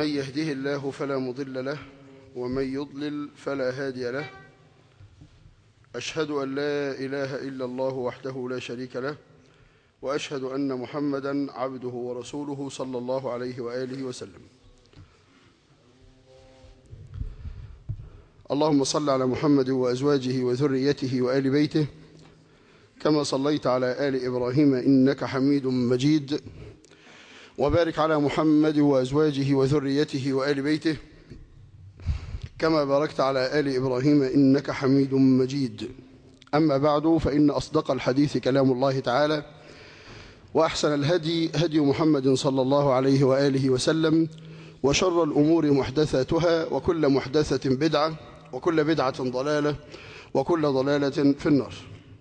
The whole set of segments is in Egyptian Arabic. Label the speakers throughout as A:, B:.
A: من يهده الله فلا مضل له ومن يضلل فلا هادي له أشهد أن لا إله إلا الله وحده لا شريك له وأشهد أن محمدا عبده ورسوله صلى الله عليه وآله وسلم اللهم صل على محمد وأزواجه وذريته وآل بيته كما صليت على آل إبراهيم إنك حميد مجيد وبارك على محمد وأزواجه وذريته وآل بيته كما باركت على آل إبراهيم إنك حميد مجيد أما بعد فإن أصدق الحديث كلام الله تعالى وأحسن الهدي هدي محمد صلى الله عليه وآله وسلم وشر الأمور محدثاتها وكل محدثة بدعة وكل بدعة ضلالة وكل ضلالة في النار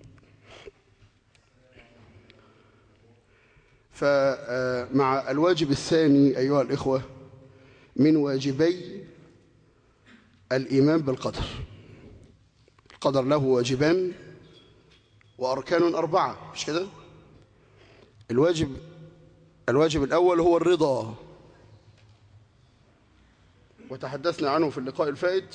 A: فمع الواجب الثاني أيها الإخوة من واجبي الإيمان بالقدر القدر له واجبان وأركان أربعة مش كده الواجب الواجب الأول هو الرضا وتحدثنا عنه في اللقاء الفائت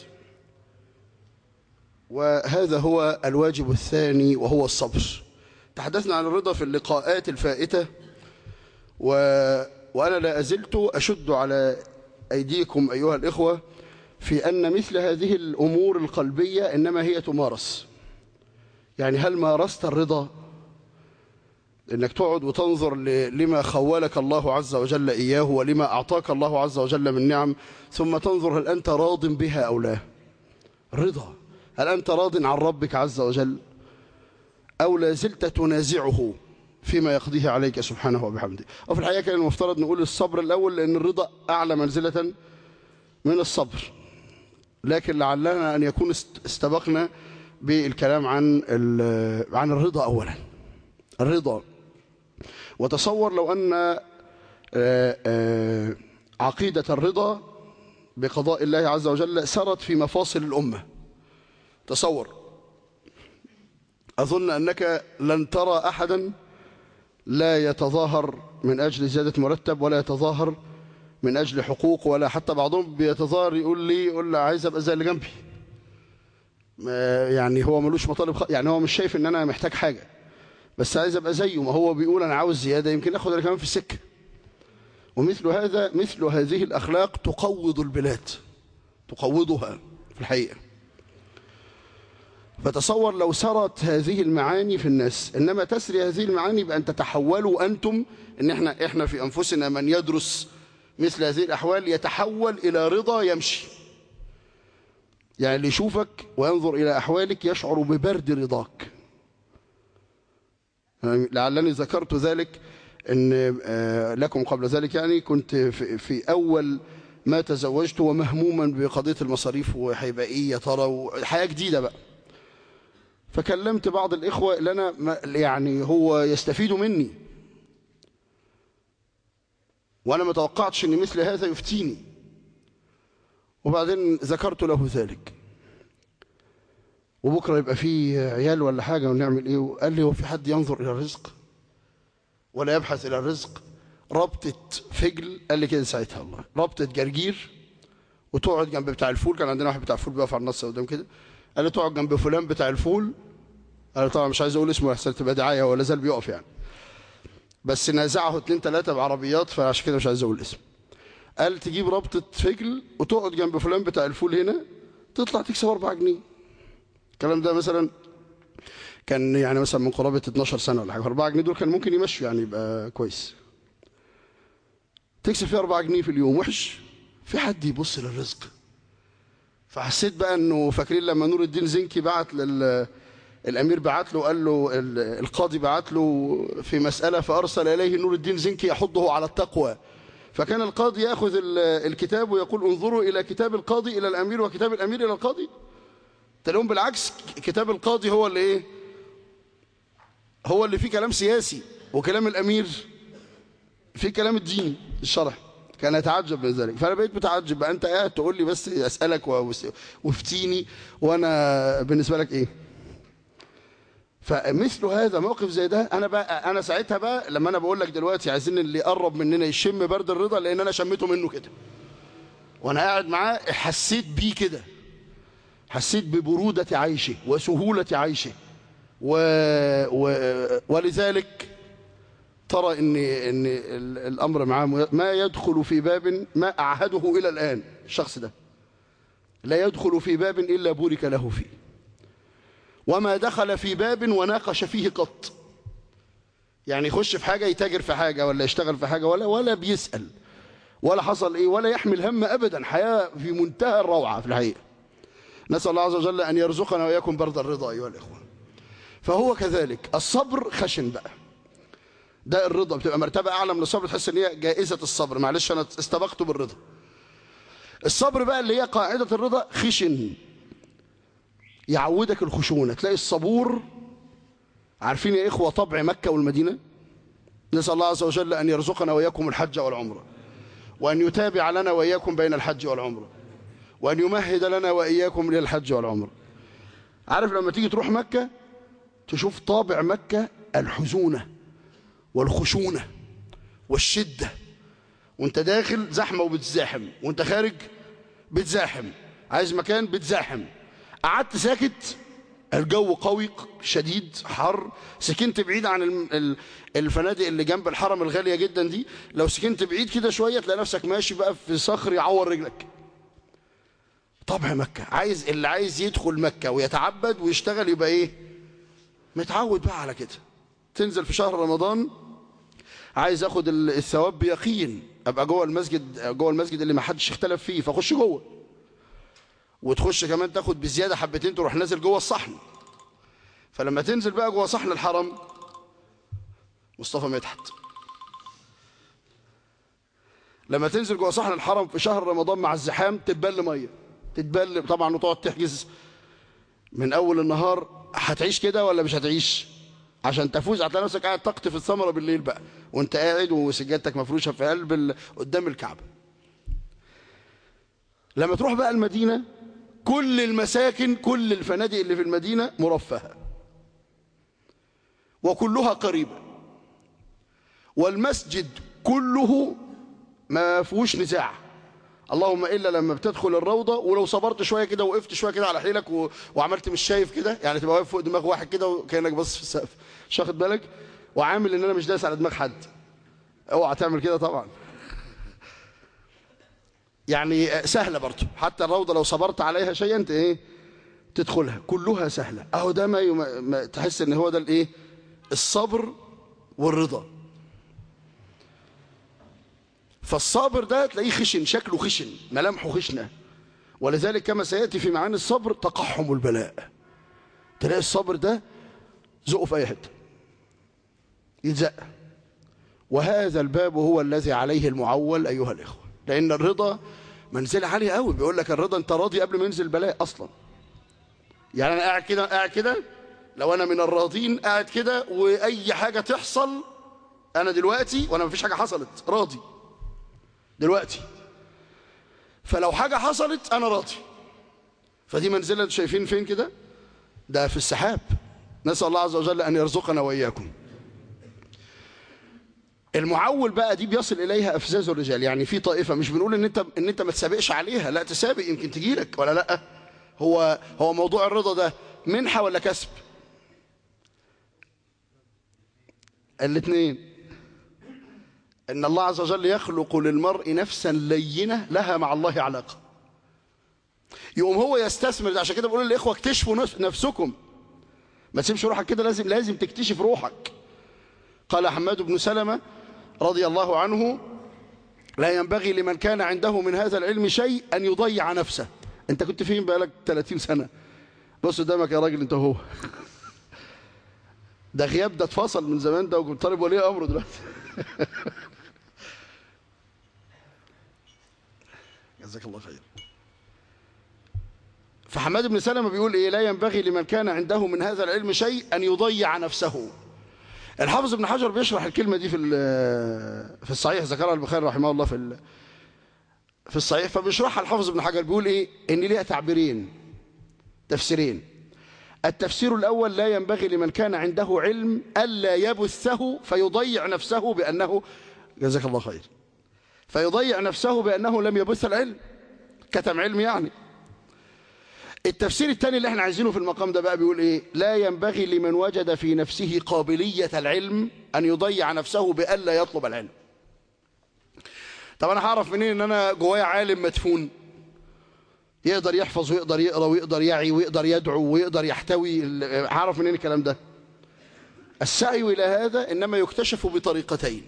A: وهذا هو الواجب الثاني وهو الصبر تحدثنا عن الرضا في اللقاءات الفائتة و... وأنا لا أزلت أشد على أيديكم أيها الإخوة في أن مثل هذه الأمور القلبية إنما هي تمارس يعني هل مارست الرضا إنك تقعد وتنظر لما خولك الله عز وجل إياه ولما أعطاك الله عز وجل من نعم ثم تنظر هل أنت راض بها أو لا رضا هل أنت راض عن ربك عز وجل أو لا زلت تنازعه فيما يقضيه عليك سبحانه وبحمده وفي الحقيقة كان المفترض نقول الصبر الأول لأن الرضا أعلى منزلة من الصبر لكن لعلنا أن يكون استبقنا بالكلام عن عن الرضا أولا الرضا وتصور لو أن عقيدة الرضا بقضاء الله عز وجل سرت في مفاصل الأمة تصور أظن أنك لن ترى أحدا لا يتظاهر من أجل زيادة مرتب ولا يتظاهر من أجل حقوق ولا حتى بعضهم بيتظاهر يقول لي يقول لي عايز أبقى زي اللي جنبي يعني هو ملوش مطالب خ... يعني هو مش شايف ان انا محتاج حاجة بس عايز ابقى زيه ما هو بيقول انا عاوز زيادة يمكن اخد انا كمان في السكة ومثل هذا مثل هذه الاخلاق تقوض البلاد تقوضها في الحقيقة فتصور لو سرت هذه المعاني في الناس انما تسري هذه المعاني بان تتحولوا انتم ان احنا احنا في انفسنا من يدرس مثل هذه الاحوال يتحول الى رضا يمشي يعني اللي يشوفك وينظر إلى أحوالك يشعر ببرد رضاك لعلني ذكرت ذلك أن لكم قبل ذلك يعني كنت في أول ما تزوجت ومهموما بقضية المصاريف وهيبقى إيه يا ترى وحياة جديدة بقى فكلمت بعض الإخوة اللي أنا يعني هو يستفيد مني وأنا ما توقعتش أن مثل هذا يفتيني وبعدين ذكرت له ذلك وبكرة يبقى فيه عيال ولا حاجة ونعمل ايه وقال لي هو في حد ينظر الى الرزق ولا يبحث الى الرزق ربطة فجل قال لي كده ساعتها الله ربطة جرجير وتقعد جنب بتاع الفول كان عندنا واحد بتاع الفول بيقف على النص قدام كده قال لي تقعد جنب فلان بتاع الفول انا طبعا مش عايز اقول اسمه احسن تبقى دعايه ولا زال بيقف يعني بس نازعه اتنين تلاته بعربيات فعشان كده مش عايز اقول اسمه قال تجيب ربطة فجل وتقعد جنب فلان بتاع الفول هنا تطلع تكسب 4 جنيه الكلام ده مثلا كان يعني مثلا من قرابة 12 سنة ولا حاجة 4 جنيه دول كان ممكن يمشوا يعني يبقى كويس تكسب فيه 4 جنيه في اليوم وحش في حد يبص للرزق فحسيت بقى انه فاكرين لما نور الدين زنكي بعت لل الامير بعت له قال له القاضي بعت له في مسألة فارسل اليه نور الدين زنكي يحضه على التقوى فكان القاضي يأخذ الكتاب ويقول انظروا إلى كتاب القاضي إلى الأمير وكتاب الأمير إلى القاضي تلاقون بالعكس كتاب القاضي هو اللي إيه هو اللي فيه كلام سياسي وكلام الأمير فيه كلام الدين الشرح كان يتعجب من ذلك فأنا بقيت متعجب أنت قاعد تقول لي بس أسألك وافتيني وأنا بالنسبة لك إيه فمثل هذا موقف زي ده انا بقى انا ساعتها بقى لما انا بقول لك دلوقتي عايزين اللي يقرب مننا يشم برد الرضا لان انا شميته منه كده وانا قاعد معاه حسيت بيه كده حسيت ببرودة عيشه وسهولة عيشه و... و... ولذلك ترى ان ان ال- الامر معاه م- ما يدخل في باب ما اعهده الى الان الشخص ده لا يدخل في باب الا بورك له فيه وما دخل في باب وناقش فيه قط يعني يخش في حاجه يتاجر في حاجه ولا يشتغل في حاجه ولا ولا بيسال ولا حصل ايه ولا يحمل هم ابدا حياه في منتهى الروعه في الحقيقه نسال الله عز وجل ان يرزقنا واياكم برد الرضا ايها الاخوه فهو كذلك الصبر خشن بقى ده الرضا بتبقى مرتبه اعلى من الصبر تحس ان هي جائزه الصبر معلش انا استبقت بالرضا الصبر بقى اللي هي قاعده الرضا خشن يعودك الخشونه تلاقي الصبور عارفين يا اخوه طبع مكه والمدينه نسال الله عز وجل ان يرزقنا واياكم الحج والعمره وان يتابع لنا واياكم بين الحج والعمره وان يمهد لنا واياكم للحج والعمره عارف لما تيجي تروح مكه تشوف طابع مكه الحزونه والخشونه والشده وانت داخل زحمه وبتزاحم وانت خارج بتزاحم عايز مكان بتزاحم قعدت ساكت الجو قوي شديد حر سكنت بعيد عن الم- ال- الفنادق اللي جنب الحرم الغاليه جدا دي لو سكنت بعيد كده شويه تلاقي نفسك ماشي بقى في صخر يعور رجلك طبع مكه عايز اللي عايز يدخل مكه ويتعبد ويشتغل يبقى ايه متعود بقى على كده تنزل في شهر رمضان عايز اخد ال- الثواب بيقين ابقى جوه المسجد جوه المسجد اللي ما حدش اختلف فيه فاخش جوه وتخش كمان تاخد بزياده حبتين تروح نازل جوه الصحن فلما تنزل بقى جوه صحن الحرم مصطفى مدحت لما تنزل جوه صحن الحرم في شهر رمضان مع الزحام تتبل ميه تتبل طبعا وتقعد تحجز من اول النهار هتعيش كده ولا مش هتعيش عشان تفوز هتلاقي نفسك قاعد تقطف الثمره بالليل بقى وانت قاعد وسجادتك مفروشه في قلب ال... قدام الكعبه لما تروح بقى المدينه كل المساكن كل الفنادق اللي في المدينه مرفهه وكلها قريبه والمسجد كله ما فيهوش نزاع اللهم الا لما بتدخل الروضه ولو صبرت شويه كده وقفت شويه كده على حيلك و... وعملت مش شايف كده يعني تبقى واقف فوق دماغ واحد كده وكانك باصص في السقف مش واخد بالك وعامل ان انا مش دايس على دماغ حد اوعى تعمل كده طبعا يعني سهله برضه حتى الروضه لو صبرت عليها شيئا انت ايه تدخلها كلها سهله اهو ده ما, يم... ما تحس ان هو ده الايه الصبر والرضا فالصابر ده تلاقيه خشن شكله خشن ملامحه خشنه ولذلك كما سياتي في معاني الصبر تقحم البلاء تلاقي الصبر ده زقه في اي حته يتزق وهذا الباب هو الذي عليه المعول ايها الاخوه لان الرضا منزله عاليه قوي بيقول لك الرضا انت راضي قبل ما ينزل البلاء اصلا يعني انا قاعد كده قاعد كده لو انا من الراضين قاعد كده واي حاجه تحصل انا دلوقتي وانا مفيش حاجه حصلت راضي دلوقتي فلو حاجه حصلت انا راضي فدي منزله انتوا شايفين فين كده ده في السحاب نسال الله عز وجل ان يرزقنا واياكم المعول بقى دي بيصل اليها افزاز الرجال يعني في طائفه مش بنقول ان انت ان انت ما تسابقش عليها لا تسابق يمكن تجيلك ولا لا هو هو موضوع الرضا ده منحه ولا كسب الاثنين ان الله عز وجل يخلق للمرء نفسا لينه لها مع الله علاقه يقوم هو يستثمر ده عشان كده بقول للاخوه اكتشفوا نفس- نفسكم ما تسيبش روحك كده لازم لازم تكتشف روحك قال حماد بن سلمة رضي الله عنه لا ينبغي لمن كان عنده من هذا العلم شيء أن يضيع نفسه أنت كنت فين بقالك 30 سنة بص قدامك يا راجل أنت هو ده غياب ده اتفصل من زمان ده وكنت طالب ولي أمره دلوقتي جزاك الله خير فحماد بن سلمة بيقول إيه لا ينبغي لمن كان عنده من هذا العلم شيء أن يضيع نفسه الحافظ ابن حجر بيشرح الكلمة دي في ال- في الصحيح ذكرها البخاري رحمه الله في ال- في الصحيح فبيشرحها الحافظ ابن حجر بيقول ايه ان ليها تعبيرين تفسيرين التفسير الاول لا ينبغي لمن كان عنده علم الا يبثه فيضيع نفسه بانه جزاك الله خير فيضيع نفسه بانه لم يبث العلم كتم علم يعني التفسير الثاني اللي احنا عايزينه في المقام ده بقى بيقول ايه لا ينبغي لمن وجد في نفسه قابلية العلم أن يضيع نفسه بألا يطلب العلم طب أنا هعرف منين إن أنا جوايا عالم مدفون يقدر يحفظ ويقدر يقرأ ويقدر يعي ويقدر يدعو ويقدر يحتوي هعرف منين الكلام ده السعي إلى هذا إنما يكتشف بطريقتين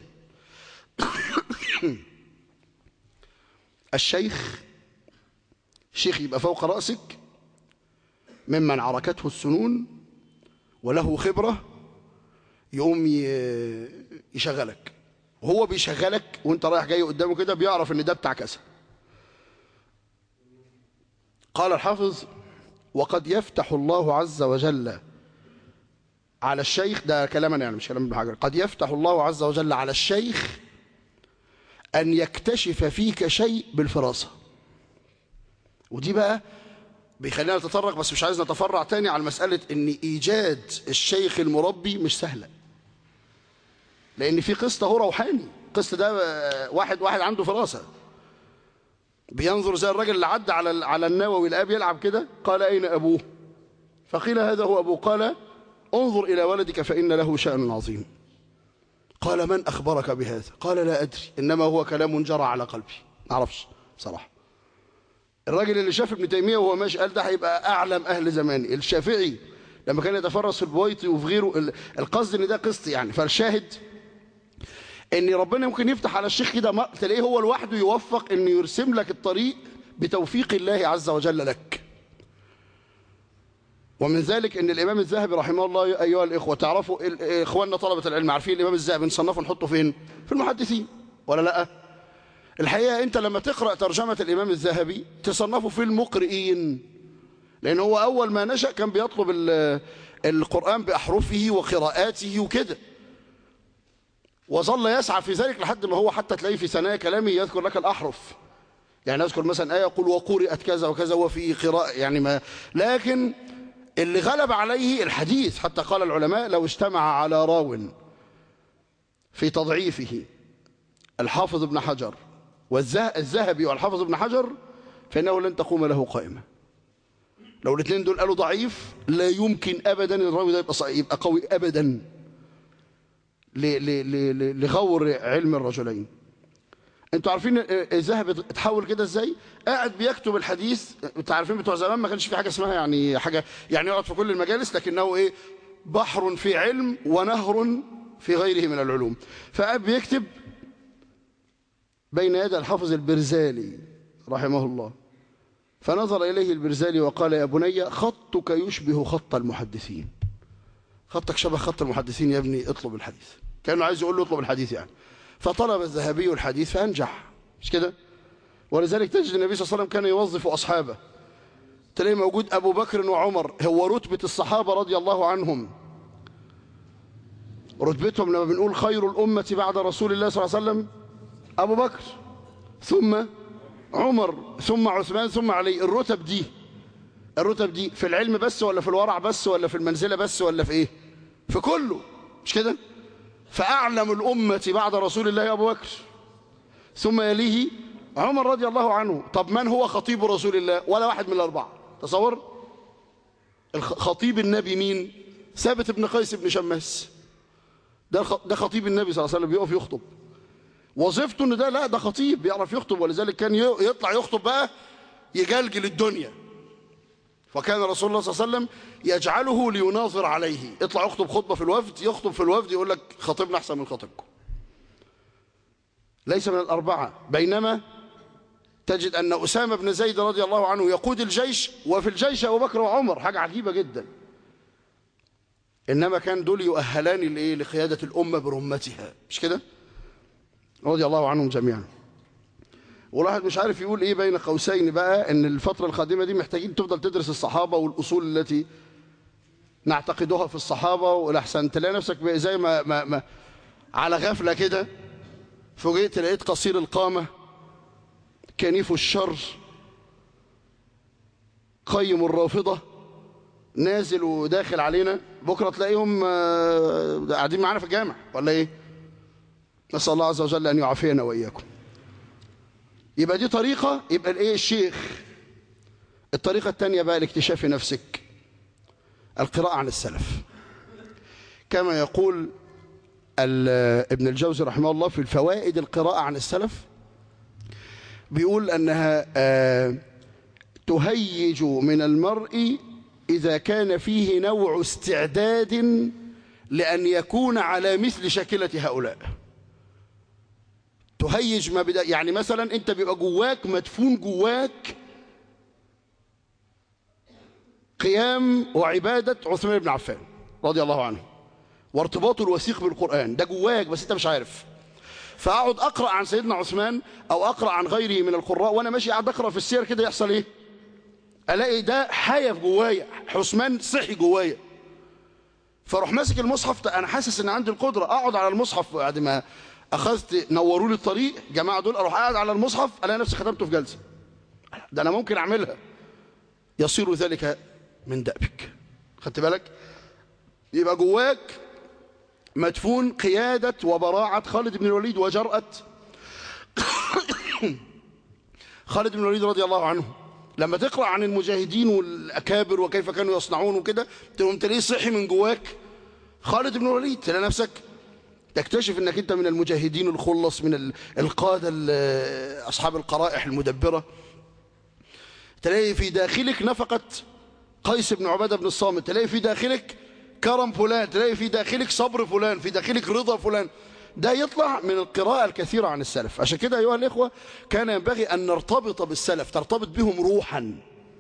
A: الشيخ شيخ يبقى فوق رأسك ممن عركته السنون وله خبرة يقوم يشغلك وهو بيشغلك وانت رايح جاي قدامه كده بيعرف ان ده بتاع كذا قال الحافظ وقد يفتح الله عز وجل على الشيخ ده كلاما يعني مش كلام ابن حجر قد يفتح الله عز وجل على الشيخ أن يكتشف فيك شيء بالفراسة ودي بقى بيخلينا نتطرق بس مش عايز نتفرع تاني على مسألة ان ايجاد الشيخ المربي مش سهلة لان في قسط هو روحاني القسط ده واحد واحد عنده فراسة بينظر زي الراجل اللي عدى على على النووي لقاه بيلعب كده قال اين ابوه فقيل هذا هو ابوه قال انظر الى ولدك فان له شأن عظيم قال من اخبرك بهذا قال لا ادري انما هو كلام جرى على قلبي ما اعرفش بصراحه الراجل اللي شاف ابن تيمية وهو ماشي قال ده هيبقى أعلم أهل زماني الشافعي لما كان يتفرس في البويطي وفي غيره القصد ان ده قسط يعني فالشاهد ان ربنا ممكن يفتح على الشيخ كده تلاقيه هو لوحده يوفق انه يرسم لك الطريق بتوفيق الله عز وجل لك ومن ذلك ان الامام الذهبي رحمه الله ايها الاخوه تعرفوا اخواننا طلبه العلم عارفين الامام الذهبي نصنفه نحطه فين في المحدثين ولا لا الحقيقة أنت لما تقرأ ترجمة الإمام الذهبي تصنفه في المقرئين لأن هو أول ما نشأ كان بيطلب القرآن بأحرفه وقراءاته وكده وظل يسعى في ذلك لحد ما هو حتى تلاقيه في ثنايا كلامه يذكر لك الأحرف يعني يذكر مثلا آية يقول وقرئت كذا وكذا وفي قراءة يعني ما لكن اللي غلب عليه الحديث حتى قال العلماء لو اجتمع على راو في تضعيفه الحافظ ابن حجر والذهبي والحافظ ابن حجر فإنه لن تقوم له قائمة لو الاثنين دول قالوا ضعيف لا يمكن أبدا الراوي ده يبقى, يبقى قوي أبدا لغور علم الرجلين انتوا عارفين الذهبي اتحول كده ازاي قاعد بيكتب الحديث انتوا عارفين بتوع زمان ما كانش في حاجه اسمها يعني حاجه يعني يقعد في كل المجالس لكنه ايه بحر في علم ونهر في غيره من العلوم فقاعد بيكتب بين يدي الحافظ البرزالي رحمه الله فنظر إليه البرزالي وقال يا بني خطك يشبه خط المحدثين خطك شبه خط المحدثين يا ابني اطلب الحديث كانه عايز يقول له اطلب الحديث يعني فطلب الذهبي الحديث فأنجح مش كده ولذلك تجد النبي صلى الله عليه وسلم كان يوظف أصحابه تلاقي موجود أبو بكر وعمر هو رتبة الصحابة رضي الله عنهم رتبتهم لما بنقول خير الأمة بعد رسول الله صلى الله عليه وسلم أبو بكر ثم عمر ثم عثمان ثم علي الرتب دي الرتب دي في العلم بس ولا في الورع بس ولا في المنزلة بس ولا في ايه في كله مش كده فأعلم الأمة بعد رسول الله أبو بكر ثم يليه عمر رضي الله عنه طب من هو خطيب رسول الله ولا واحد من الأربعة تصور خطيب النبي مين ثابت بن قيس بن شماس ده ده خطيب النبي صلى الله عليه وسلم بيقف يخطب وظيفته ان ده لا ده خطيب بيعرف يخطب ولذلك كان يطلع يخطب بقى يجلجل الدنيا فكان رسول الله صلى الله عليه وسلم يجعله ليناظر عليه اطلع يخطب خطبه في الوفد يخطب في الوفد يقول لك خطيبنا احسن من خطيبكم ليس من الاربعه بينما تجد ان اسامه بن زيد رضي الله عنه يقود الجيش وفي الجيش ابو بكر وعمر حاجه عجيبه جدا انما كان دول يؤهلان لايه لقياده الامه برمتها مش كده رضي الله عنهم جميعا والواحد مش عارف يقول ايه بين قوسين بقى ان الفترة القادمة دي محتاجين تفضل تدرس الصحابة والأصول التي نعتقدها في الصحابة والأحسن تلاقي نفسك زي ما, ما, ما على غفلة كده فوجئت لقيت قصير القامة كنيف الشر قيم الرافضة نازل وداخل علينا بكرة تلاقيهم قاعدين معانا في الجامع ولا ايه نسأل الله عز وجل أن يعافينا وإياكم يبقى دي طريقة يبقى الايه الشيخ الطريقة الثانية بقى لاكتشاف نفسك القراءة عن السلف كما يقول ابن الجوزي رحمه الله في الفوائد القراءة عن السلف بيقول أنها تهيج من المرء إذا كان فيه نوع استعداد لأن يكون على مثل شكلة هؤلاء تهيج ما بدا يعني مثلا انت بيبقى جواك مدفون جواك قيام وعبادة عثمان بن عفان رضي الله عنه وارتباطه الوثيق بالقرآن ده جواك بس انت مش عارف فاقعد اقرا عن سيدنا عثمان او اقرا عن غيره من القراء وانا ماشي قاعد اقرا في السير كده يحصل ايه الاقي ده حيا في جوايا عثمان صحي جوايا فاروح ماسك المصحف انا حاسس ان عندي القدره اقعد على المصحف بعد ما اخذت نوروا لي الطريق جماعه دول اروح قاعد على المصحف الاقي نفسي ختمته في جلسه ده انا ممكن اعملها يصير ذلك من دأبك خدت بالك يبقى جواك مدفون قيادة وبراعة خالد بن الوليد وجرأة خالد بن الوليد رضي الله عنه لما تقرأ عن المجاهدين والأكابر وكيف كانوا يصنعون وكده تقوم تلاقيه صحي من جواك خالد بن الوليد تلاقي نفسك تكتشف انك انت من المجاهدين الخلص من القادة أصحاب القرائح المدبرة تلاقي في داخلك نفقة قيس بن عبادة بن الصامت تلاقي في داخلك كرم فلان تلاقي في داخلك صبر فلان في داخلك رضا فلان ده يطلع من القراءة الكثيرة عن السلف عشان كده أيها الإخوة كان ينبغي أن نرتبط بالسلف ترتبط بهم روحا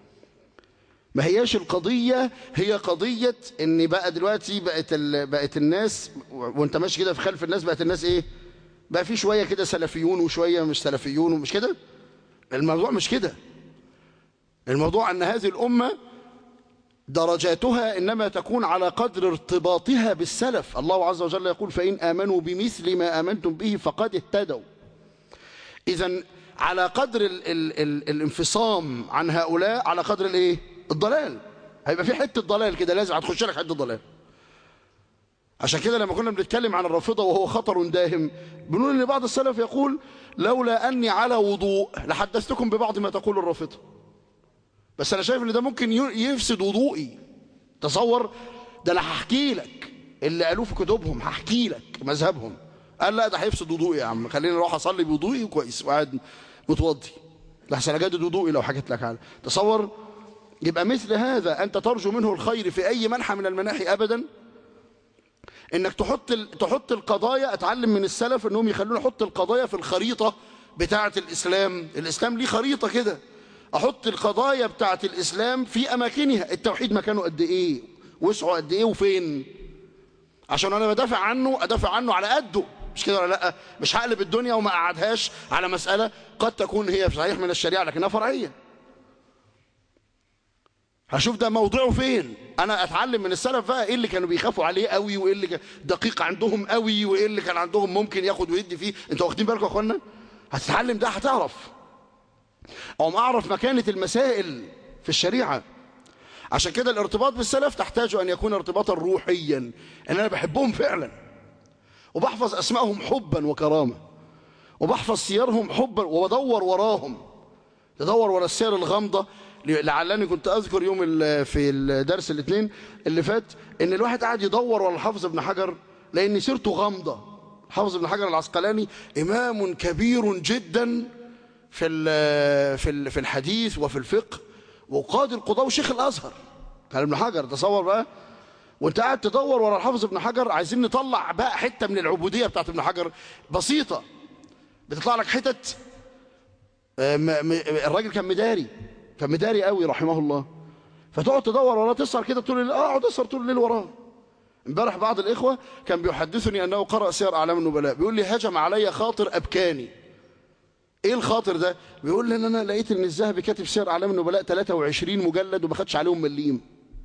A: ما هياش القضية هي قضية ان بقى دلوقتي بقت, بقت الناس وانت ماشي كده في خلف الناس بقت الناس ايه بقى في شوية كده سلفيون وشوية مش سلفيون ومش كده الموضوع مش كده الموضوع ان هذه الأمة درجاتها إنما تكون على قدر ارتباطها بالسلف الله عز وجل يقول فإن آمنوا بمثل ما آمنتم به فقد اهتدوا إذا على قدر ال ال ال الانفصام عن هؤلاء على قدر الايه الضلال هيبقى في حته ضلال كده لازم هتخش لك حته ضلال عشان كده لما كنا بنتكلم عن الرافضه وهو خطر داهم بنقول ان بعض السلف يقول لولا اني على وضوء لحدثتكم ببعض ما تقول الرافضه بس انا شايف ان ده ممكن يفسد وضوئي تصور ده انا هحكي لك اللي قالوه في كتبهم هحكي لك مذهبهم قال لا ده هيفسد وضوئي يا عم خليني اروح اصلي بوضوئي كويس وقاعد متوضي لحسن اجدد وضوئي لو حكيت لك حاجه تصور يبقى مثل هذا انت ترجو منه الخير في اي منحى من المناحي ابدا انك تحط تحط القضايا اتعلم من السلف انهم يخلوني احط القضايا في الخريطه بتاعه الاسلام الاسلام ليه خريطه كده احط القضايا بتاعه الاسلام في اماكنها التوحيد مكانه قد ايه وسعه قد ايه وفين عشان انا بدافع عنه ادافع عنه على قده مش كده ولا لا مش هقلب الدنيا وما اقعدهاش على مساله قد تكون هي صحيح من الشريعه لكنها فرعيه هشوف ده موضوعه فين انا اتعلم من السلف بقى ايه اللي كانوا بيخافوا عليه قوي وايه اللي دقيق عندهم قوي وايه اللي كان عندهم ممكن ياخد ويدي فيه انتوا واخدين بالكم يا اخوانا هتتعلم ده هتعرف او اعرف مكانه المسائل في الشريعه عشان كده الارتباط بالسلف تحتاج ان يكون ارتباطا روحيا ان انا بحبهم فعلا وبحفظ اسمائهم حبا وكرامه وبحفظ سيرهم حبا وبدور وراهم تدور ورا السير الغامضه لعلني كنت اذكر يوم في الدرس الاثنين اللي فات ان الواحد قاعد يدور ورا الحافظ ابن حجر لان سيرته غامضه الحافظ ابن حجر العسقلاني امام كبير جدا في في في الحديث وفي الفقه وقاضي القضاء وشيخ الازهر كان ابن حجر تصور بقى وانت قاعد تدور ورا الحافظ ابن حجر عايزين نطلع بقى حته من العبوديه بتاعت ابن حجر بسيطه بتطلع لك حتت الراجل كان مداري كان مداري قوي رحمه الله فتقعد تدور وراه تسهر كده طول الليل اقعد اسهر طول الليل وراه امبارح بعض الاخوه كان بيحدثني انه قرأ سير اعلام النبلاء بيقول لي هجم علي خاطر ابكاني ايه الخاطر ده بيقول لي ان انا لقيت ان الذهبي كاتب سير اعلام النبلاء 23 مجلد وما خدش عليهم مليم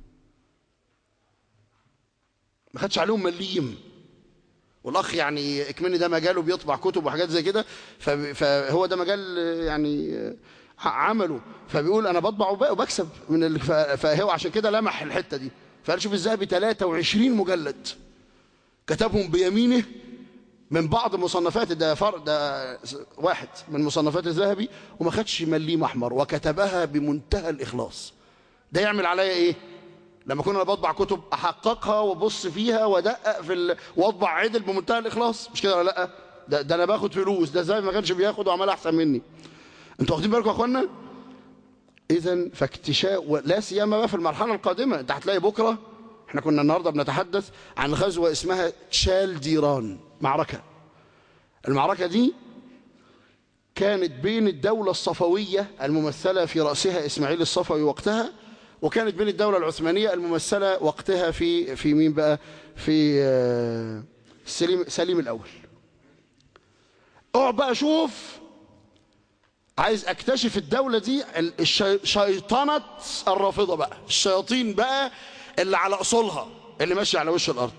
A: ما خدش عليهم مليم والاخ يعني اكمني ده مجاله بيطبع كتب وحاجات زي كده فهو ده مجال يعني عمله فبيقول انا بطبع وبكسب من فهو عشان كده لمح الحته دي فقال شوف الذهبي 23 مجلد كتبهم بيمينه من بعض مصنفات ده فرق ده واحد من مصنفات الذهبي وما خدش مليم احمر وكتبها بمنتهى الاخلاص ده يعمل عليا ايه لما كنا بطبع كتب احققها وابص فيها وادقق في ال... واطبع عدل بمنتهى الاخلاص مش كده ولا لا ده, ده انا باخد فلوس ده زي ما كانش بياخد وعمال احسن مني انتوا واخدين بالكم يا اخوانا اذا فاكتشاف لا سيما بقى في المرحله القادمه انت هتلاقي بكره احنا كنا النهارده بنتحدث عن غزوه اسمها تشال ديران معركه المعركه دي كانت بين الدوله الصفويه الممثله في راسها اسماعيل الصفوي وقتها وكانت بين الدوله العثمانيه الممثله وقتها في في مين بقى في سليم سليم الاول اقعد بقى شوف عايز اكتشف الدولة دي شيطنة الرافضة بقى الشياطين بقى اللي على اصولها اللي ماشي على وش الارض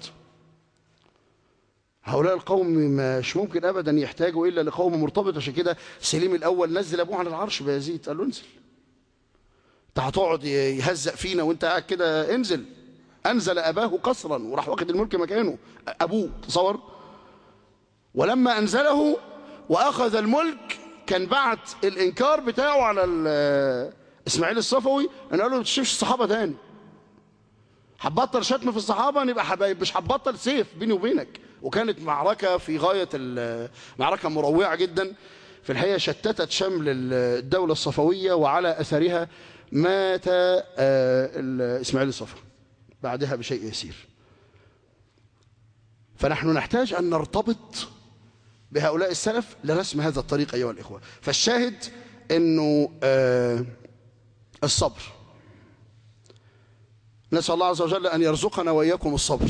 A: هؤلاء القوم مش ممكن ابدا يحتاجوا الا لقوم مرتبط عشان كده سليم الاول نزل ابوه على العرش بيزيد قال له انزل انت هتقعد يهزق فينا وانت قاعد كده انزل انزل اباه قصرا وراح واخد الملك مكانه ابوه تصور ولما انزله واخذ الملك كان بعت الانكار بتاعه على اسماعيل الصفوي انه قال له ما تشوفش الصحابه تاني هتبطل شتم في الصحابه نبقى حبايب مش هتبطل سيف بيني وبينك وكانت معركه في غايه معركه مروعه جدا في الحقيقه شتتت شمل الدوله الصفويه وعلى اثرها مات اسماعيل الصفوي بعدها بشيء يسير فنحن نحتاج ان نرتبط بهؤلاء السلف لرسم هذا الطريق أيها الإخوة فالشاهد أنه آه الصبر نسأل الله عز وجل أن يرزقنا وإياكم الصبر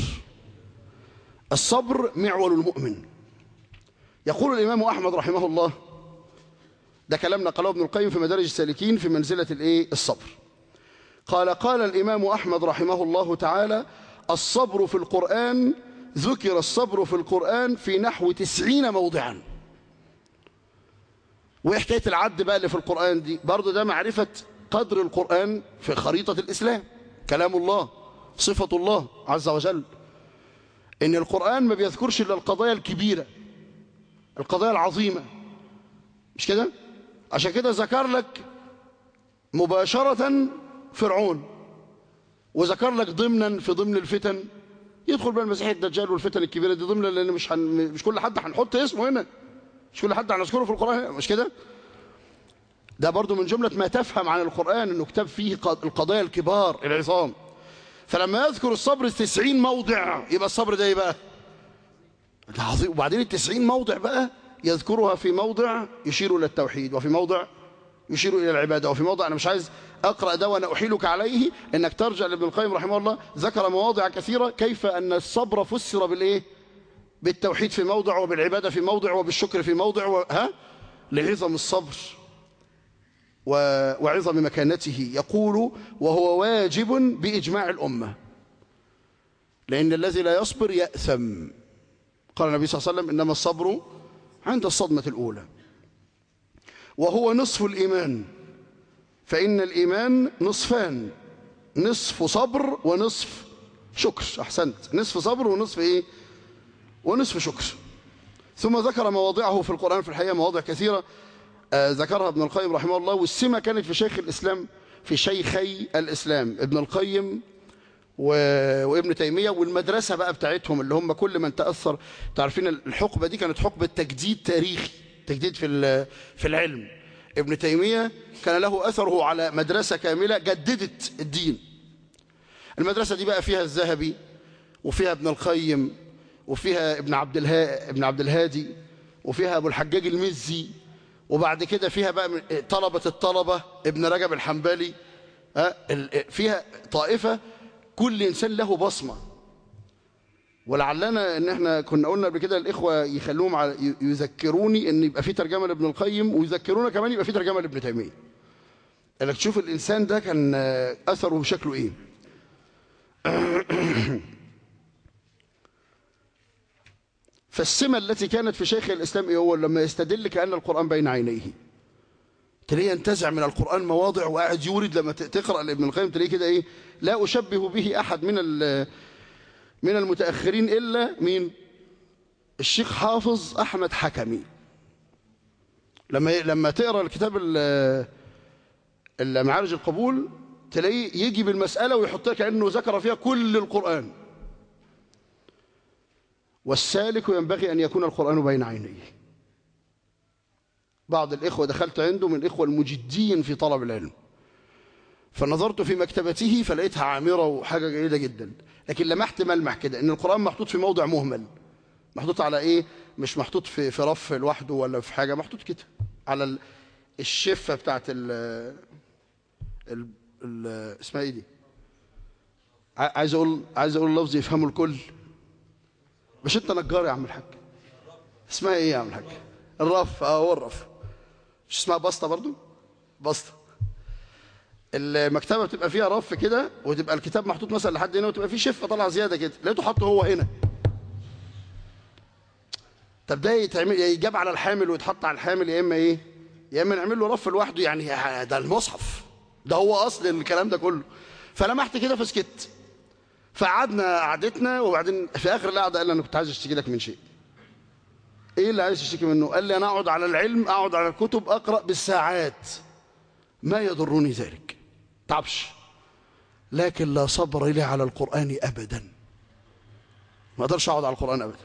A: الصبر معول المؤمن يقول الإمام أحمد رحمه الله ده كلام نقله ابن القيم في مدارج السالكين في منزلة الإيه الصبر قال قال الإمام أحمد رحمه الله تعالى الصبر في القرآن ذكر الصبر في القرآن في نحو تسعين موضعا وإيه حكاية العد بقى اللي في القرآن دي برضو ده معرفة قدر القرآن في خريطة الإسلام كلام الله صفة الله عز وجل إن القرآن ما بيذكرش إلا القضايا الكبيرة القضايا العظيمة مش كده عشان كده ذكر لك مباشرة فرعون وذكر لك ضمنا في ضمن الفتن يدخل بقى المسيح الدجال والفتن الكبيره دي ضمن لان مش حن... مش كل حد هنحط اسمه هنا مش كل حد هنذكره في القران هنا. مش كده ده برضو من جمله ما تفهم عن القران انه كتاب فيه القضايا الكبار العظام فلما يذكر الصبر 90 موضع يبقى الصبر ده ايه بقى ده عظيم وبعدين ال 90 موضع بقى يذكرها في موضع يشير الى التوحيد وفي موضع يشير الى العباده وفي موضع انا مش عايز اقرا ده وانا احيلك عليه انك ترجع لابن القيم رحمه الله ذكر مواضع كثيره كيف ان الصبر فسر بالايه بالتوحيد في موضع وبالعباده في موضع وبالشكر في موضع و... ها لعظم الصبر و... وعظم مكانته يقول وهو واجب باجماع الامه لان الذي لا يصبر ياثم قال النبي صلى الله عليه وسلم انما الصبر عند الصدمه الاولى وهو نصف الإيمان فإن الإيمان نصفان نصف صبر ونصف شكر أحسنت نصف صبر ونصف إيه ونصف شكر ثم ذكر مواضعه في القرآن في الحقيقة مواضع كثيرة آه ذكرها ابن القيم رحمه الله والسمة كانت في شيخ الإسلام في شيخي الإسلام ابن القيم و... وابن تيمية والمدرسة بقى بتاعتهم اللي هم كل من تأثر تعرفين الحقبة دي كانت حقبة تجديد تاريخي تجديد في في العلم ابن تيمية كان له أثره على مدرسة كاملة جددت الدين المدرسة دي بقى فيها الذهبي وفيها ابن القيم وفيها ابن عبد الها... ابن عبد الهادي وفيها ابو الحجاج المزي وبعد كده فيها بقى طلبة الطلبة ابن رجب الحنبلي فيها طائفة كل إنسان له بصمة ولعلنا ان احنا كنا قلنا قبل كده الاخوه يخلوهم على يذكروني ان يبقى في ترجمه لابن القيم ويذكرونا كمان يبقى في ترجمه لابن تيميه انك تشوف الانسان ده كان اثره شكله ايه فالسمة التي كانت في شيخ الإسلام إيه هو لما يستدل كأن القرآن بين عينيه تلاقيه ينتزع من القرآن مواضع وقاعد يورد لما تقرأ لابن القيم تلاقيه كده إيه لا أشبه به أحد من من المتأخرين إلا مين الشيخ حافظ احمد حكمي لما لما تقرا الكتاب ال- ال- معارج القبول تلاقيه يجي بالمساله ويحطها كانه ذكر فيها كل القران والسالك ينبغي ان يكون القران بين عينيه بعض الاخوه دخلت عنده من الاخوه المجدين في طلب العلم فنظرت في مكتبته فلقيتها عامره وحاجه جيده جدا لكن لمحت ملمح كده ان القران محطوط في موضع مهمل محطوط على ايه مش محطوط في في رف لوحده ولا في حاجه محطوط كده على ال- الشفه بتاعت ال ال ال اسمها ايه دي ع- عايز اقول عايز اقول لفظ يفهمه الكل مش انت نجار يا عم الحاج اسمها ايه يا عم الحاج الرف اه هو الرف مش اسمها بسطه برضو بسطه المكتبه بتبقى فيها رف كده وتبقى الكتاب محطوط مثلا لحد هنا وتبقى فيه شفه طالعه زياده كده لقيته حاطه هو هنا طب ده يتعمل يا يجاب على الحامل ويتحط على الحامل يا اما ايه يا اما نعمل له رف لوحده يعني ده المصحف ده هو اصل الكلام ده كله فلمحت كده فسكت فقعدنا قعدتنا وبعدين في اخر القعده قال لي انا كنت عايز اشتكي لك من شيء ايه اللي عايز تشتكي منه قال لي انا اقعد على العلم اقعد على الكتب اقرا بالساعات ما يضرني ذلك تعبش لكن لا صبر لي على القران ابدا ما اقدرش اقعد على القران ابدا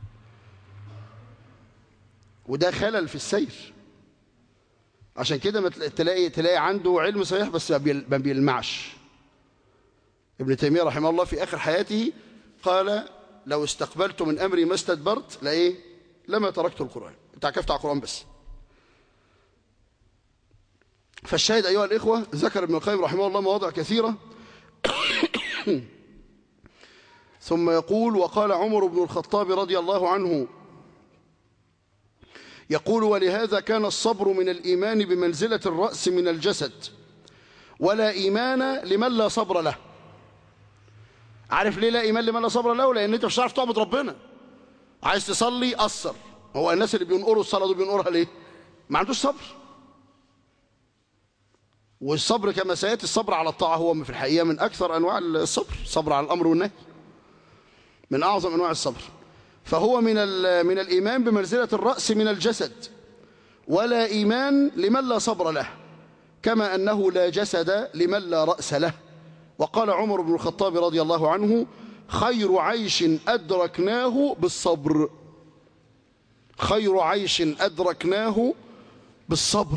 A: وده خلل في السير عشان كده ما تلا- تلاقي تلاقي عنده علم صحيح بس ما بيل- ما بيلمعش ابن تيمية رحمه الله في آخر حياته قال لو استقبلت من أمري ما استدبرت لإيه لما تركت القرآن تعكفت على القرآن بس فالشاهد أيها الإخوة ذكر ابن القيم رحمه الله مواضع كثيرة ثم يقول وقال عمر بن الخطاب رضي الله عنه يقول ولهذا كان الصبر من الإيمان بمنزلة الرأس من الجسد ولا إيمان لمن لا صبر له عارف ليه لا إيمان لمن لا صبر له لأن أنت مش هتعرف تعبد ربنا عايز تصلي قصر هو الناس اللي بينقروا الصلاة دول بينقرها ليه ما عندوش صبر والصبر كما سيأتي الصبر على الطاعة هو في الحقيقة من أكثر أنواع الصبر صبر على الأمر والنهي من أعظم أنواع الصبر فهو من ال- من الإيمان بمنزلة الرأس من الجسد ولا إيمان لمن لا صبر له كما أنه لا جسد لمن لا رأس له وقال عمر بن الخطاب رضي الله عنه خير عيش أدركناه بالصبر خير عيش أدركناه بالصبر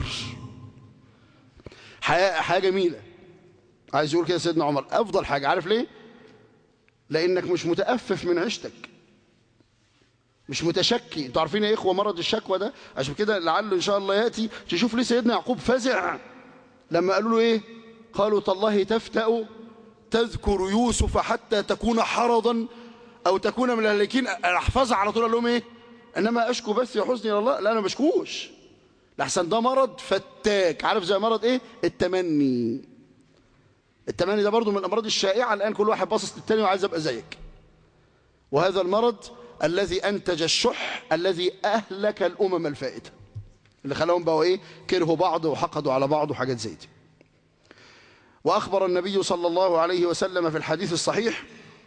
A: حياة, حياة جميلة عايز يقول كده سيدنا عمر أفضل حاجة عارف ليه لأنك مش متأفف من عيشتك مش متشكي انتوا عارفين يا اخوه مرض الشكوى ده عشان كده لعله ان شاء الله ياتي تشوف ليه سيدنا يعقوب فزع لما قالوا له ايه قالوا تالله تفتأ تذكر يوسف حتى تكون حرضا او تكون من الهالكين احفظها على طول قال لهم ايه انما اشكو بس يا حزني الى الله لا انا بشكوش لحسن ده مرض فتاك عارف زي مرض ايه التمني التمني ده برضو من الامراض الشائعه الان كل واحد باصص للتاني وعايز ابقى زيك وهذا المرض الذي أنتج الشح الذي أهلك الأمم الفائتة اللي خلاهم بقوا إيه كرهوا بعض وحقدوا على بعض وحاجات زي دي وأخبر النبي صلى الله عليه وسلم في الحديث الصحيح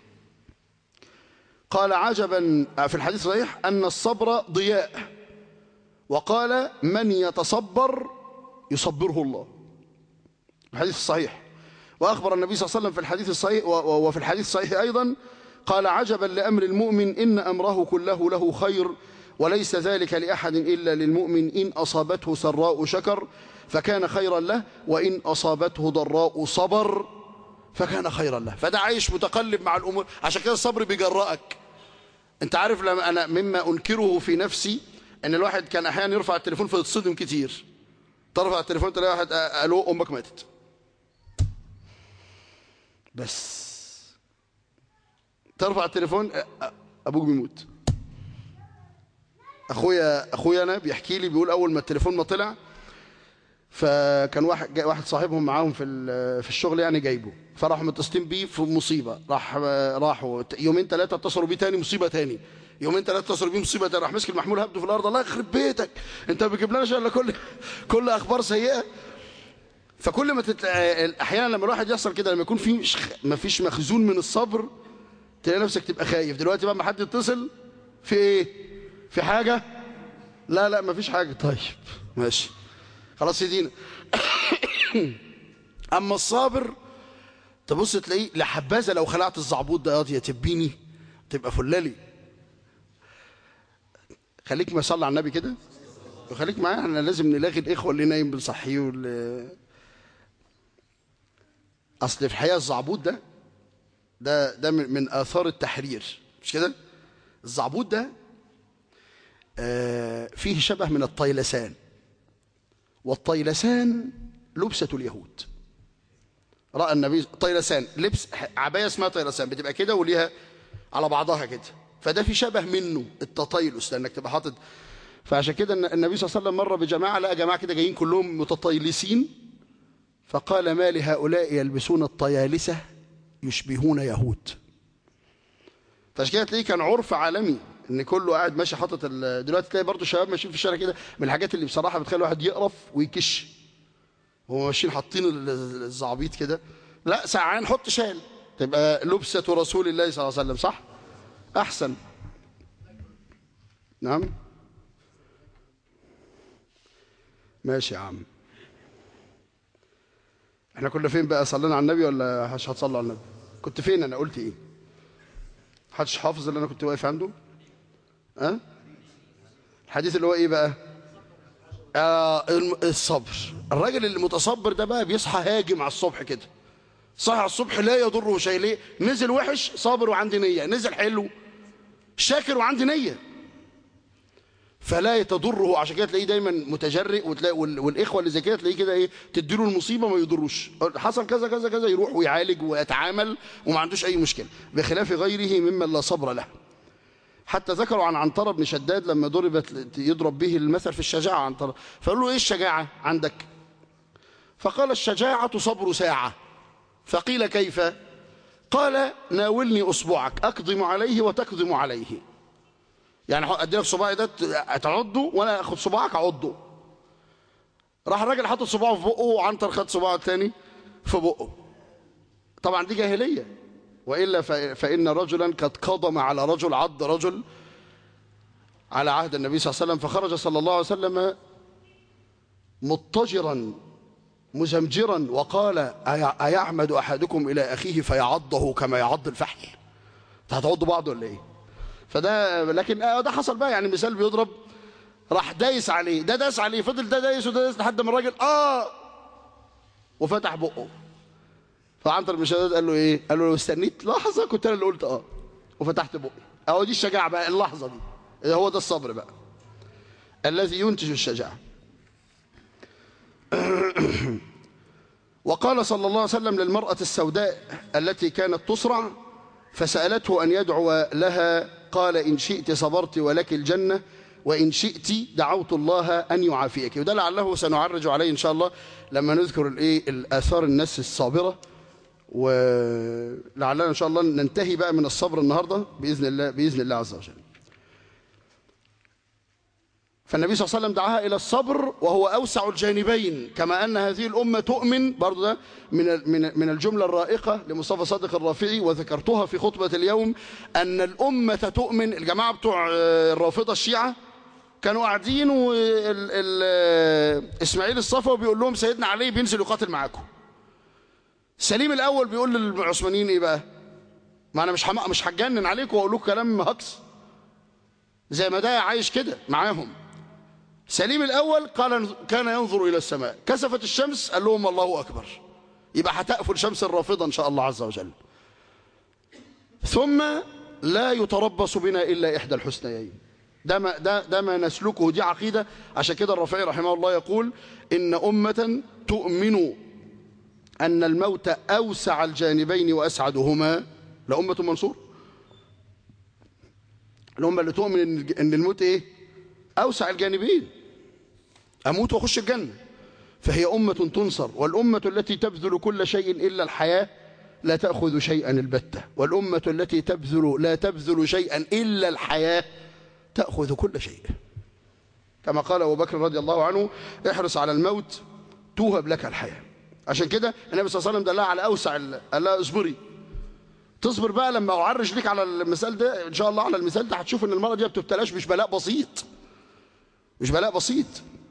A: قال عجبا في الحديث الصحيح أن الصبر ضياء وقال من يتصبر يصبره الله الحديث الصحيح وأخبر النبي صلى الله عليه وسلم في الحديث الصحيح و- و- وفي الحديث الصحيح أيضا قال عجبا لأمر المؤمن إن أمره كله له خير وليس ذلك لأحد إلا للمؤمن إن أصابته سراء شكر فكان خيرا له وإن أصابته ضراء صبر فكان خيرا له فده عايش متقلب مع الأمور عشان كده الصبر بيجرأك انت عارف لما أنا مما أنكره في نفسي أن الواحد كان أحيانا يرفع التليفون فيتصدم كتير ترفع التليفون تلاقي واحد آه، ألو أمك ماتت بس ترفع التليفون أ- أ- ابوك بيموت اخويا اخويا انا بيحكي لي بيقول اول ما التليفون ما طلع فكان واحد جاي واحد صاحبهم معاهم في ال- في الشغل يعني جايبه فراحوا متصلين بيه في مصيبه راح راحوا ت- يومين ثلاثه اتصلوا بيه تاني مصيبه تاني يومين ثلاثه اتصلوا بيه مصيبه تاني راح مسك المحمول هبده في الارض الله يخرب بيتك انت ما بتجيبلناش الا كل كل اخبار سيئه فكل ما تت... احيانا لما الواحد يحصل كده لما يكون في مش... ما فيش مخزون من الصبر تلاقي نفسك تبقى خايف دلوقتي بقى ما حد يتصل في ايه في حاجة لا لا ما فيش حاجة طيب ماشي خلاص يدينا أما الصابر تبص تلاقيه لحبذا لو خلعت الزعبوط ده يا تبيني تبقى فلالي خليك ما صلي على النبي كده وخليك معايا احنا لازم نلاغي الاخوه اللي نايم بنصحيه واللي اصل في الحقيقه الزعبوط ده ده ده من, من اثار التحرير مش كده الزعبوط ده آه فيه شبه من الطيلسان والطيلسان لبسة اليهود رأى النبي طيلسان لبس عباية اسمها طيلسان بتبقى كده وليها على بعضها كده فده في شبه منه التطيلس لانك تبقى حاطط فعشان كده النبي صلى الله عليه وسلم مر بجماعه لقى جماعه كده جايين كلهم متطيلسين فقال ما لهؤلاء يلبسون الطيالسه يشبهون يهود فعشان كده تلاقيه كان عرف عالمي ان كله قاعد ماشي حاطط دلوقتي تلاقي برضه شباب ماشيين في الشارع كده من الحاجات اللي بصراحه بتخلي الواحد يقرف ويكش هو ماشيين حاطين الزعبيط كده لا ساعان حط شال تبقى لبسه رسول الله صلى الله عليه وسلم صح احسن نعم ماشي يا عم احنا كنا فين بقى صلينا على النبي ولا مش هتصلي على النبي كنت فين انا قلت ايه محدش حافظ اللي انا كنت واقف عنده ها أه؟ الحديث اللي هو ايه بقى آه الصبر الراجل اللي متصبر ده بقى بيصحى هاجم على الصبح كده صحي على الصبح لا يضره شيء ليه نزل وحش صابر وعندي نية نزل حلو شاكر وعندي نية فلا يتضره عشان كده تلاقيه دايما متجرئ وتلاقي والاخوه اللي زي كده تلاقيه كده ايه تديله المصيبه ما يضروش حصل كذا كذا كذا يروح ويعالج ويتعامل وما عندوش اي مشكله بخلاف غيره ممن لا صبر له حتى ذكروا عن عنترة بن شداد لما ضربت يضرب به المثل في الشجاعة عنترة فقالوا له ايه الشجاعة عندك فقال الشجاعة صبر ساعة فقيل كيف قال ناولني أصبعك أقدم عليه وتقدم عليه يعني ادي لك صباعي ده تعضه وانا اخد صباعك اعضه راح الراجل حاطط صباعه في بقه وعنتر خد صباعه الثاني في بقه طبعا دي جاهليه والا فان رجلا قد قضم على رجل عض رجل على عهد النبي صلى الله عليه وسلم فخرج صلى الله عليه وسلم مضطجرا مزمجرا وقال أيعمد أحدكم إلى أخيه فيعضه كما يعض الفحل هتعضوا بعض ولا إيه فده لكن ده حصل بقى يعني مثال بيضرب راح دايس عليه ده داس عليه فضل ده دايس وده دايس لحد ما الراجل اه وفتح بقه فعنتر بن شداد قال له ايه قال له لو استنيت لحظه كنت انا اللي قلت اه وفتحت بقي اهو دي الشجاعه بقى اللحظه دي هو ده الصبر بقى الذي ينتج الشجاعه وقال صلى الله عليه وسلم للمرأة السوداء التي كانت تصرع فسألته أن يدعو لها قال إن شئت صبرت ولك الجنة وإن شئت دعوت الله أن يعافيك وده لعله سنعرج عليه إن شاء الله لما نذكر الإيه الآثار الناس الصابرة ولعلنا إن شاء الله ننتهي بقى من الصبر النهاردة بإذن الله بإذن الله عز وجل فالنبي صلى الله عليه وسلم دعاها إلى الصبر وهو أوسع الجانبين كما أن هذه الأمة تؤمن برضو ده من من من الجملة الرائقة لمصطفى صادق الرافعي وذكرتها في خطبة اليوم أن الأمة تؤمن الجماعة بتوع الرافضة الشيعة كانوا قاعدين إسماعيل الصفوي بيقول لهم سيدنا علي بينزل يقاتل معاكم سليم الأول بيقول للعثمانيين إيه بقى ما أنا مش مش هتجنن عليكم وأقول لكم كلام هكس زي ما ده عايش كده معاهم سليم الأول قال كان ينظر إلى السماء كسفت الشمس قال لهم الله أكبر يبقى هتأفل شمس الرافضة إن شاء الله عز وجل ثم لا يتربص بنا إلا إحدى الحسنيين ده ما, ده, ده ما نسلكه دي عقيدة عشان كده الرافعي رحمه الله يقول إن أمة تؤمن أن الموت أوسع الجانبين وأسعدهما لأمة منصور الأمة اللي تؤمن أن الموت إيه أوسع الجانبين أموت وأخش الجنة فهي أمة تنصر والأمة التي تبذل كل شيء إلا الحياة لا تأخذ شيئا البتة والأمة التي تبذل لا تبذل شيئا إلا الحياة تأخذ كل شيء كما قال أبو بكر رضي الله عنه احرص على الموت توهب لك الحياة عشان كده النبي صلى الله عليه وسلم دلها على أوسع قال لها اصبري تصبر بقى لما اعرج ليك على المثال ده ان شاء الله على المثال ده هتشوف ان المرض دي ما بتبتلاش مش بلاء بسيط مش بلاء بسيط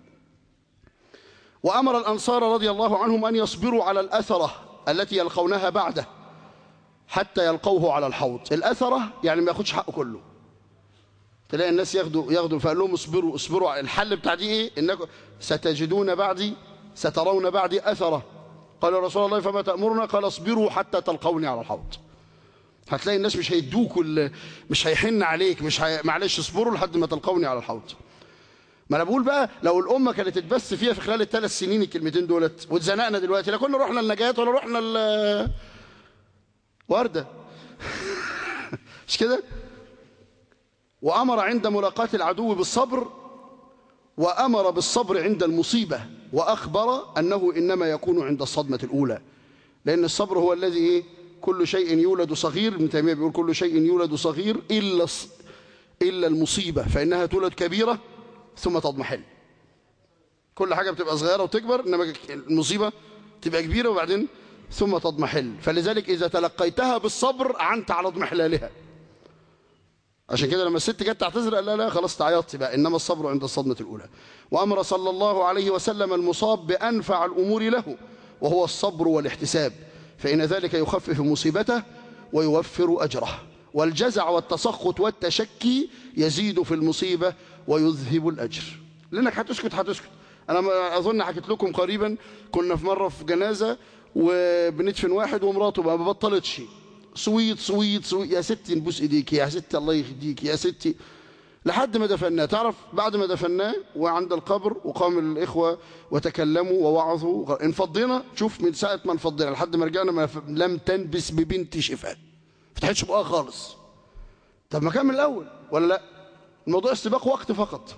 A: وامر الانصار رضي الله عنهم ان يصبروا على الاثره التي يلقونها بعده حتى يلقوه على الحوض الاثره يعني ما ياخدش حقه كله تلاقي الناس ياخدوا ياخدوا فقال لهم اصبروا اصبروا الحل بتاع دي ايه انكم ستجدون بعدي سترون بعدي اثره قال يا رسول الله فما تامرنا قال اصبروا حتى تلقوني على الحوض هتلاقي الناس مش هيدوك ال- مش هيحن عليك مش هي... معلش اصبروا لحد ما تلقوني على الحوض ما انا بقول بقى لو الامه كانت تتبث فيها في خلال الثلاث سنين الكلمتين دولت واتزنقنا دلوقتي لا كنا رحنا النجاة ولا رحنا ال ورده مش كده وامر عند ملاقاه العدو بالصبر وامر بالصبر عند المصيبه واخبر انه انما يكون عند الصدمه الاولى لان الصبر هو الذي ايه كل شيء يولد صغير ابن تيميه بيقول كل شيء يولد صغير الا الص- الا المصيبه فانها تولد كبيره ثم تضمحل كل حاجه بتبقى صغيره وتكبر انما المصيبه تبقى كبيره وبعدين ثم تضمحل فلذلك اذا تلقيتها بالصبر اعنت على اضمحلالها عشان كده لما الست جت تعتذر قال لا لا خلاص تعيطتي بقى انما الصبر عند الصدمه الاولى وامر صلى الله عليه وسلم المصاب بانفع الامور له وهو الصبر والاحتساب فان ذلك يخفف مصيبته ويوفر اجره والجزع والتسخط والتشكي يزيد في المصيبه ويذهب الاجر لانك هتسكت هتسكت انا ما- اظن حكيت لكم قريبا كنا في مره في جنازه وبندفن واحد ومراته ما بطلتش صويت صويت صويت يا ستي نبوس ايديك يا ستي الله يهديك يا ستي لحد ما دفناه تعرف بعد ما دفناه وعند القبر وقام الإخوة وتكلموا ووعظوا انفضينا شوف من ساعة ما انفضينا لحد ما رجعنا ما ف- لم تنبس ببنت شفاء فتحتش بقى خالص طب ما كان من الأول ولا لا الموضوع استباق وقت فقط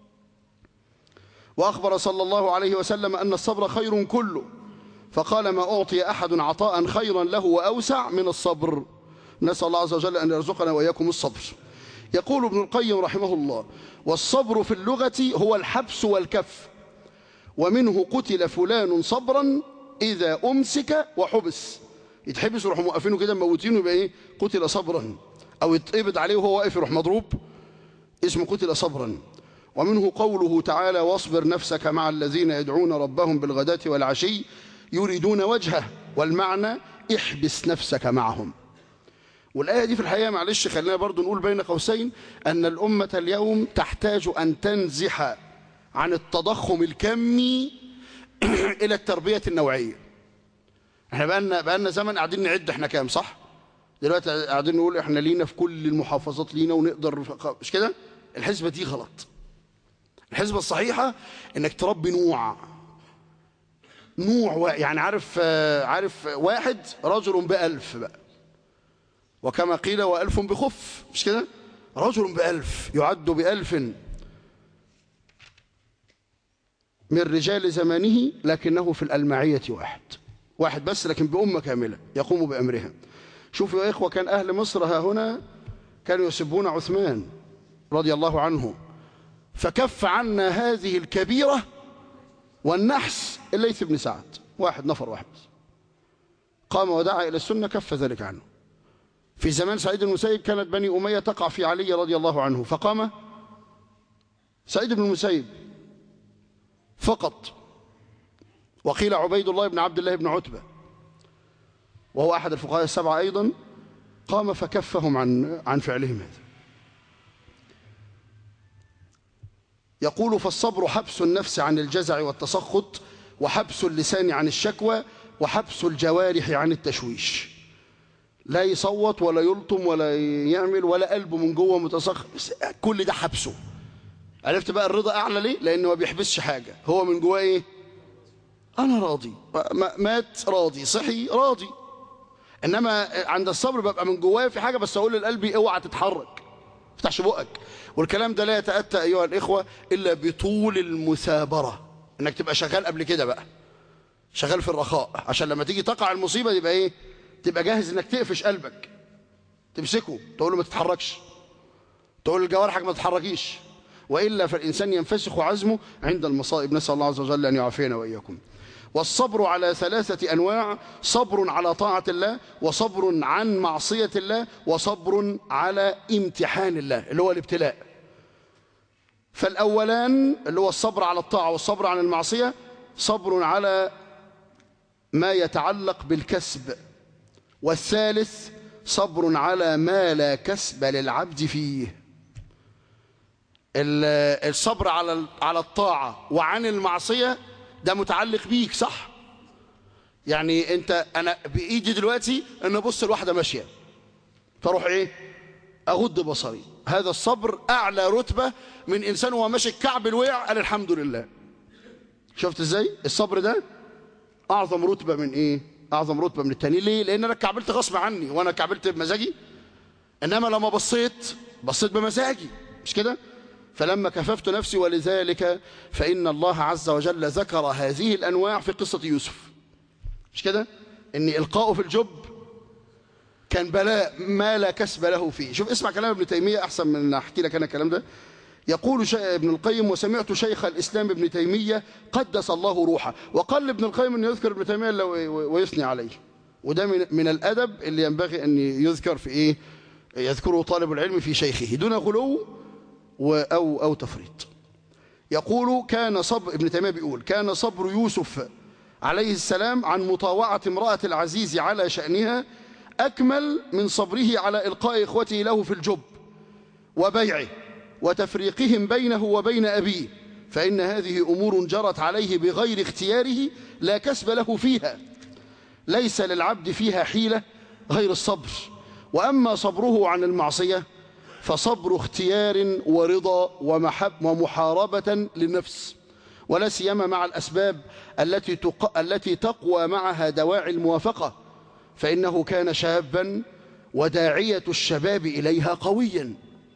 A: وأخبر صلى الله عليه وسلم أن الصبر خير كله فقال ما أعطي أحد عطاء خيرا له وأوسع من الصبر نسأل الله عز وجل أن يرزقنا وإياكم الصبر يقول ابن القيم رحمه الله والصبر في اللغة هو الحبس والكف ومنه قتل فلان صبرا إذا أمسك وحبس يتحبس ويروحوا موقفينه كده موتينه يبقى إيه قتل صبرا أو يتقبض عليه وهو واقف يروح مضروب اسمه قتل صبرا ومنه قوله تعالى واصبر نفسك مع الذين يدعون ربهم بالغداة والعشي يريدون وجهه والمعنى احبس نفسك معهم والآية دي في الحقيقة معلش خلينا برضو نقول بين قوسين أن الأمة اليوم تحتاج أن تنزح عن التضخم الكمي إلى التربية النوعية احنا بقالنا بقالنا زمن قاعدين نعد احنا كام صح؟ دلوقتي قاعدين نقول احنا لينا في كل المحافظات لينا ونقدر مش كده؟ الحسبة دي غلط الحسبة الصحيحة انك تربي نوع نوع وا- يعني عارف آه، عارف واحد رجل بألف بقى وكما قيل وألف بخف مش كده رجل بألف يعد بألف من رجال زمانه لكنه في الألمعية واحد واحد بس لكن بأمة كاملة يقوم بأمرها شوفوا يا إخوة كان أهل مصر ها هنا كانوا يسبون عثمان رضي الله عنه فكف عنا هذه الكبيرة والنحس الليث بن سعد واحد نفر واحد قام ودعا إلى السنة كف ذلك عنه في زمان سعيد بن المسيب كانت بني أمية تقع في علي رضي الله عنه فقام سعيد بن المسيب فقط وقيل عبيد الله بن عبد الله بن عتبة وهو أحد الفقهاء السبعة أيضا قام فكفهم عن عن فعلهم هذا يقول فالصبر حبس النفس عن الجزع والتسخط وحبس اللسان عن الشكوى وحبس الجوارح عن التشويش لا يصوت ولا يلطم ولا يعمل ولا قلبه من جوه متسخ كل ده حبسه عرفت بقى الرضا اعلى ليه لانه ما بيحبسش حاجه هو من جواه ايه انا راضي ما- مات راضي صحي راضي انما عند الصبر ببقى من جوايا في حاجه بس اقول لقلبي اوعى تتحرك ما تفتحش بقك والكلام ده لا يتاتى ايها الاخوه الا بطول المثابره انك تبقى شغال قبل كده بقى شغال في الرخاء عشان لما تيجي تقع المصيبه يبقى ايه تبقى جاهز انك تقفش قلبك تمسكه تقول له ما تتحركش تقول لجوارحك ما تتحركيش والا فالانسان ينفسخ عزمه عند المصائب نسال الله عز وجل ان يعافينا واياكم والصبر على ثلاثة أنواع صبر على طاعة الله وصبر عن معصية الله وصبر على امتحان الله اللي هو الابتلاء فالأولان اللي هو الصبر على الطاعة والصبر عن المعصية صبر على ما يتعلق بالكسب والثالث صبر على ما لا كسب للعبد فيه ال- الصبر على على الطاعة وعن المعصية ده متعلق بيك صح يعني انت انا بايدي دلوقتي ان ابص لواحده ماشيه فاروح ايه اغض بصري هذا الصبر اعلى رتبه من انسان وهو ماشي الكعب الوقع قال الحمد لله شفت ازاي الصبر ده اعظم رتبه من ايه اعظم رتبه من التاني ليه لان انا كعبلت غصب عني وانا كعبلت بمزاجي انما لما بصيت بصيت بمزاجي مش كده فلما كففت نفسي ولذلك فإن الله عز وجل ذكر هذه الأنواع في قصة يوسف مش كده إن إلقاؤه في الجب كان بلاء ما لا كسب له فيه شوف اسمع كلام ابن تيمية أحسن من أن أحكي لك أنا الكلام ده يقول شيء ابن القيم وسمعت شيخ الإسلام ابن تيمية قدس الله روحه وقال ابن القيم أن يذكر ابن تيمية لو- ويثني عليه وده من, من الأدب اللي ينبغي أن يذكر في إيه يذكره طالب العلم في شيخه دون غلو و- أو, أو تفريط يقول كان صبر ابن تيمية بيقول كان صبر يوسف عليه السلام عن مطاوعة امرأة العزيز على شأنها أكمل من صبره على إلقاء إخوته له في الجب وبيعه وتفريقهم بينه وبين أبيه فإن هذه أمور جرت عليه بغير اختياره لا كسب له فيها ليس للعبد فيها حيلة غير الصبر وأما صبره عن المعصية فصبر اختيار ورضا ومحب ومحاربة للنفس ولا سيما مع الأسباب التي تق... التي تقوى معها دواعي الموافقة فإنه كان شابا وداعية الشباب إليها قويا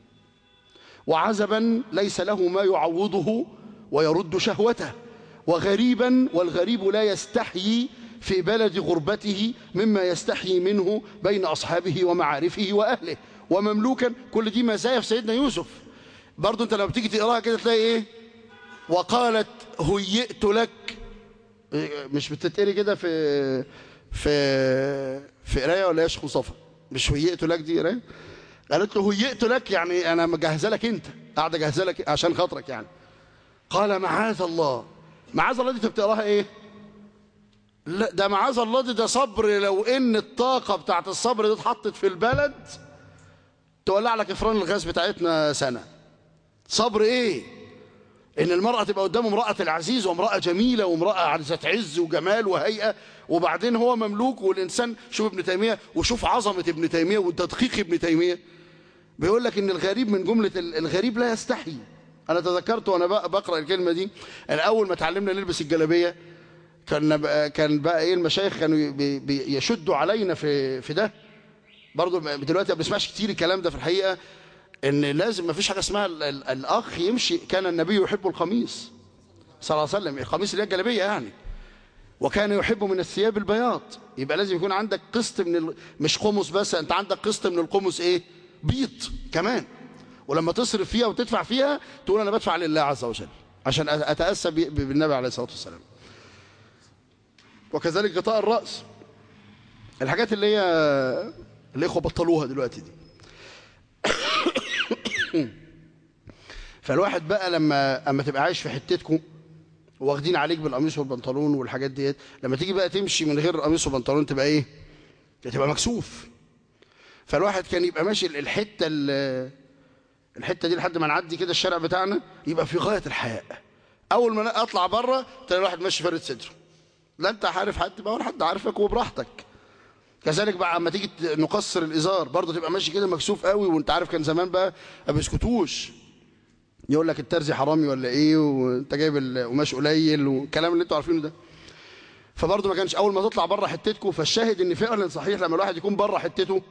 A: وعزبا ليس له ما يعوضه ويرد شهوته وغريبا والغريب لا يستحيي في بلد غربته مما يستحيي منه بين أصحابه ومعارفه وأهله ومملوكا كل دي مزايا في سيدنا يوسف برضو انت لما بتيجي تقراها كده تلاقي ايه وقالت هيئت لك إيه، مش بتتقري كده في في في قرايه ولا يا شيخ مصطفى مش هيئت لك دي قرايه قالت له هيئت لك يعني انا مجهزه لك انت قاعده جاهزه لك عشان خاطرك يعني قال معاذ الله معاذ الله دي انت بتقراها ايه لا ده معاذ الله دي ده صبر لو ان الطاقه بتاعت الصبر دي اتحطت في البلد تولع لك افران الغاز بتاعتنا سنه صبر ايه ان المرأة تبقى قدام امرأة العزيز وامرأة جميلة وامرأة ذات عز وجمال وهيئة وبعدين هو مملوك والانسان شوف ابن تيمية وشوف عظمة ابن تيمية وتدقيق ابن تيمية بيقول لك ان الغريب من جملة ال- الغريب لا يستحي انا تذكرت وانا بق- بقرأ الكلمة دي انا اول ما اتعلمنا نلبس الجلابية كان بقى كان بقى ايه المشايخ كانوا بي- بي- يشدوا علينا في في ده برضو دلوقتي ما بنسمعش كتير الكلام ده في الحقيقة ان لازم ما فيش حاجة اسمها ال- ال- الاخ يمشي كان النبي يحب القميص صلى الله عليه وسلم القميص اللي هي الجلابية يعني وكان يحب من الثياب البياض يبقى لازم يكون عندك قسط من ال... مش قمص بس انت عندك قسط من القمص ايه بيض كمان ولما تصرف فيها وتدفع فيها تقول انا بدفع لله عز وجل عشان أ- اتاسى ب- ب- بالنبي عليه الصلاه والسلام وكذلك غطاء الراس الحاجات اللي هي الاخوه بطلوها دلوقتي دي فالواحد بقى لما اما تبقى عايش في حتتكم واخدين عليك بالقميص والبنطلون والحاجات ديت لما تيجي بقى تمشي من غير قميص وبنطلون تبقى ايه تبقى مكسوف فالواحد كان يبقى ماشي الحته ال- الحته دي لحد ما نعدي كده الشارع بتاعنا يبقى في غايه الحياء اول ما اطلع بره تلاقي الواحد ماشي فارد صدره لا انت عارف حد بقى ولا حد عارفك وبراحتك كذلك بقى اما تيجي ت- نقصر الازار برضه تبقى ماشي كده مكسوف قوي وانت عارف كان زمان بقى ما بيسكتوش يقول لك الترزي حرامي ولا ايه وانت جايب القماش قليل والكلام اللي انتوا عارفينه ده فبرضه ما كانش اول ما تطلع بره حتتكم فالشاهد ان فعلا صحيح لما الواحد يكون بره حتته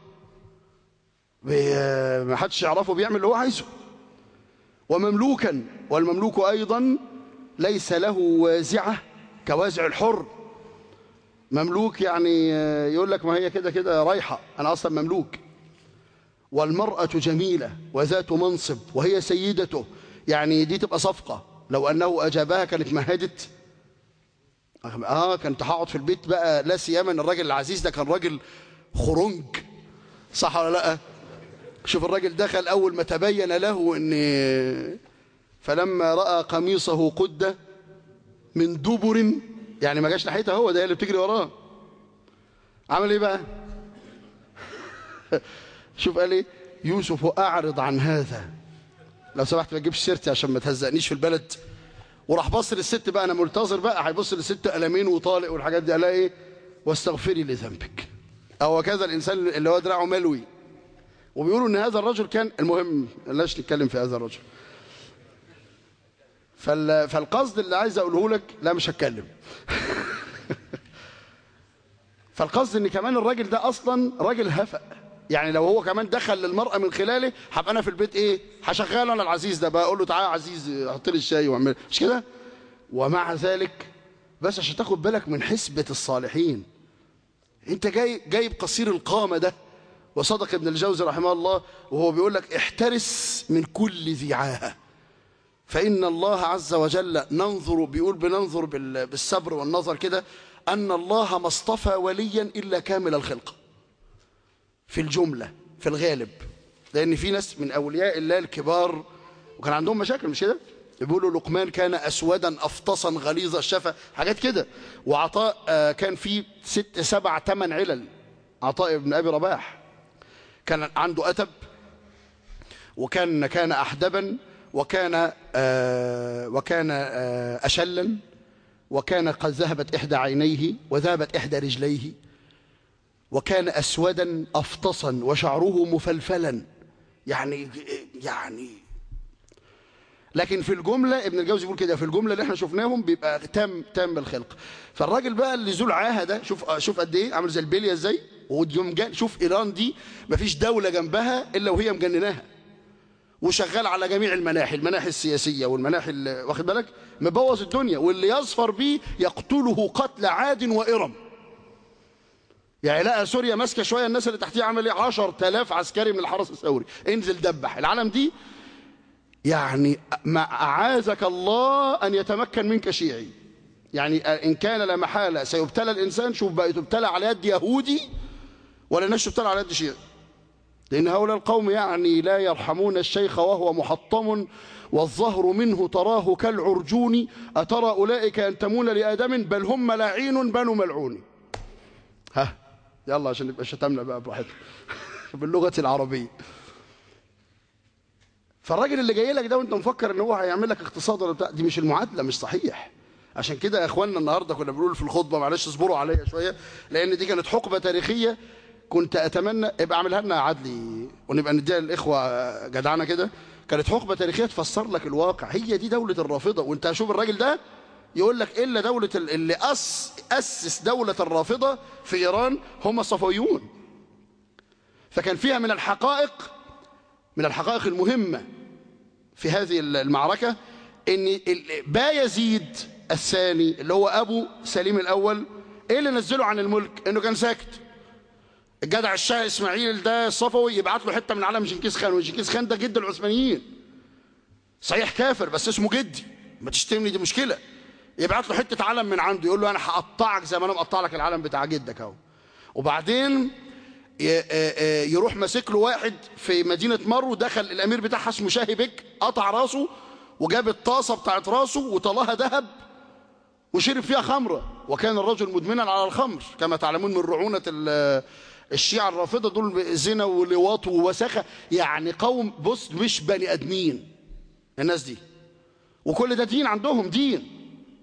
A: بي- ما حدش يعرفه بيعمل اللي هو عايزه ومملوكا والمملوك ايضا ليس له وازعه كوازع الحر مملوك يعني آه، يقول لك ما هي كده كده رايحه انا اصلا مملوك والمرأة جميلة وذات منصب وهي سيدته يعني دي تبقى صفقة لو أنه أجابها كانت مهدت اه كنت هقعد في البيت بقى لا سيما ان الراجل العزيز ده كان راجل خرنج صح ولا لا شوف الراجل دخل اول ما تبين له ان فلما راى قميصه قد من دبر يعني ما جاش ناحيتها هو ده هي اللي بتجري وراه عمل ايه بقى شوف قال ايه يوسف اعرض عن هذا لو سمحت ما تجيبش سيرتي عشان ما تهزقنيش في البلد وراح بص للست بقى انا منتظر بقى هيبص للست قلمين وطالق والحاجات دي قال لها ايه واستغفري لذنبك او كذا الانسان اللي هو دراعه ملوي وبيقولوا ان هذا الرجل كان المهم بلاش نتكلم في هذا الرجل فال... فالقصد اللي عايز اقوله لك لا مش هتكلم فالقصد ان كمان الراجل ده اصلا راجل هفأ يعني لو هو كمان دخل للمرأة من خلاله هبقى انا في البيت ايه هشغله انا العزيز ده بقى اقول له تعالى يا عزيز حط لي الشاي واعمل مش كده ومع ذلك بس عشان تاخد بالك من حسبة الصالحين انت جاي جايب قصير القامة ده وصدق ابن الجوزي رحمه الله وهو بيقول لك احترس من كل ذي عاهه فإن الله عز وجل ننظر بيقول بننظر بال- بالصبر والنظر كده أن الله ما اصطفى وليا إلا كامل الخلقة في الجملة في الغالب لأن في ناس من أولياء الله الكبار وكان عندهم مشاكل مش كده بيقولوا لقمان كان أسودا أفطسا غليظ الشفة حاجات كده وعطاء آه، كان فيه ست سبع ثمان علل عطاء ابن أبي رباح كان عنده أتب وكان كان أحدبا وكان آه وكان آه أشلا وكان قد ذهبت إحدى عينيه وذهبت إحدى رجليه وكان أسودا أفطسا وشعره مفلفلا يعني يعني لكن في الجملة ابن الجوزي بيقول كده في الجملة اللي احنا شفناهم بيبقى تام تام الخلق فالراجل بقى اللي ذو العاهة ده شوف شوف قد ايه عامل زي البليه ازاي ويوم جا- شوف ايران دي مفيش دولة جنبها الا وهي مجنناها وشغال على جميع المناحي المناحي السياسية والمناحي اللي- واخد بالك مبوظ الدنيا واللي يظفر بيه يقتله قتل عاد وإرم يعني لقى سوريا ماسكة شوية الناس اللي تحتيه عمل ايه 10000 عسكري من الحرس الثوري انزل دبح العالم دي يعني ما أعاذك الله أن يتمكن منك شيعي يعني إن كان لا محالة سيبتلى الإنسان شوف بقى تبتلى على يد يهودي ولا الناس تبتلى على يد شيعي لأن هؤلاء القوم يعني لا يرحمون الشيخ وهو محطم والظهر منه تراه كالعرجون أترى أولئك ينتمون لآدم بل هم ملاعين بنو ملعون ها يلا عشان نبقى شتمنا بقى براحتنا باللغة العربية فالراجل اللي جاي لك ده وانت مفكر ان هو هيعمل لك اقتصاد ولا بتاع دي مش المعادله مش صحيح عشان كده يا اخواننا النهارده كنا بنقول في الخطبه معلش اصبروا عليا شويه لان دي كانت حقبه تاريخيه كنت اتمنى ابقى اعملها لنا يا عدلي ونبقى نديها للاخوه جدعانه كده كانت حقبه تاريخيه تفسر لك الواقع هي دي دوله الرافضه وانت هشوف الراجل ده يقول لك الا دوله ال- اللي أس اسس دوله الرافضه في ايران هم الصفويون فكان فيها من الحقائق من الحقائق المهمه في هذه المعركة ان ال- بايزيد الثاني اللي هو ابو سليم الاول ايه اللي نزله عن الملك انه كان ساكت الجدع الشاه اسماعيل ده الصفوي يبعت له حته من علم جنكيز خان وجنكيز خان ده جد العثمانيين صحيح كافر بس اسمه جدي ما تشتمني دي مشكله يبعت له حته علم من عنده يقول له انا هقطعك زي ما انا مقطع لك العلم بتاع جدك اهو وبعدين ي- آه، آه، يروح ماسك له واحد في مدينة مرو دخل الأمير بتاعها اسمه شاهي بك قطع راسه وجاب الطاسة بتاعت راسه وطلاها ذهب وشرب فيها خمرة وكان الرجل مدمنا على الخمر كما تعلمون من رعونة ال- الشيعة الرافضة دول زنا ولواط ووساخة يعني قوم بص مش بني آدمين الناس دي وكل ده دين عندهم دين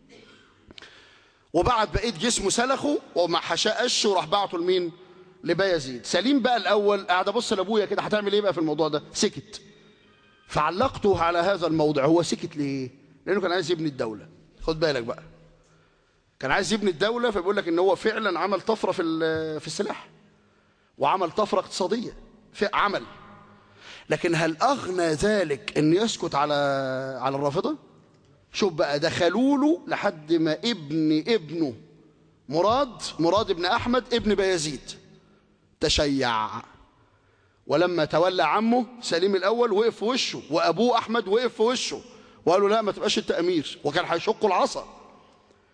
A: وبعد بقيت جسمه سلخه وما حشاه قش وراح بعته لمين لبايزيد سليم بقى الاول قاعد ابص لابويا كده هتعمل ايه بقى في الموضوع ده سكت فعلقته على هذا الموضع هو سكت ليه لانه كان عايز يبني الدوله خد بالك بقى كان عايز يبني الدوله فبيقول لك ان هو فعلا عمل طفره في ال- في السلاح وعمل طفره اقتصاديه في عمل لكن هل اغنى ذلك ان يسكت على على الرافضه شوف بقى دخلوا له لحد ما ابن ابنه مراد مراد ابن احمد ابن بايزيد تشيع ولما تولى عمه سليم الاول وقف في وشه وابوه احمد وقف في وشه وقالوا لا ما تبقاش انت امير وكان هيشقوا العصا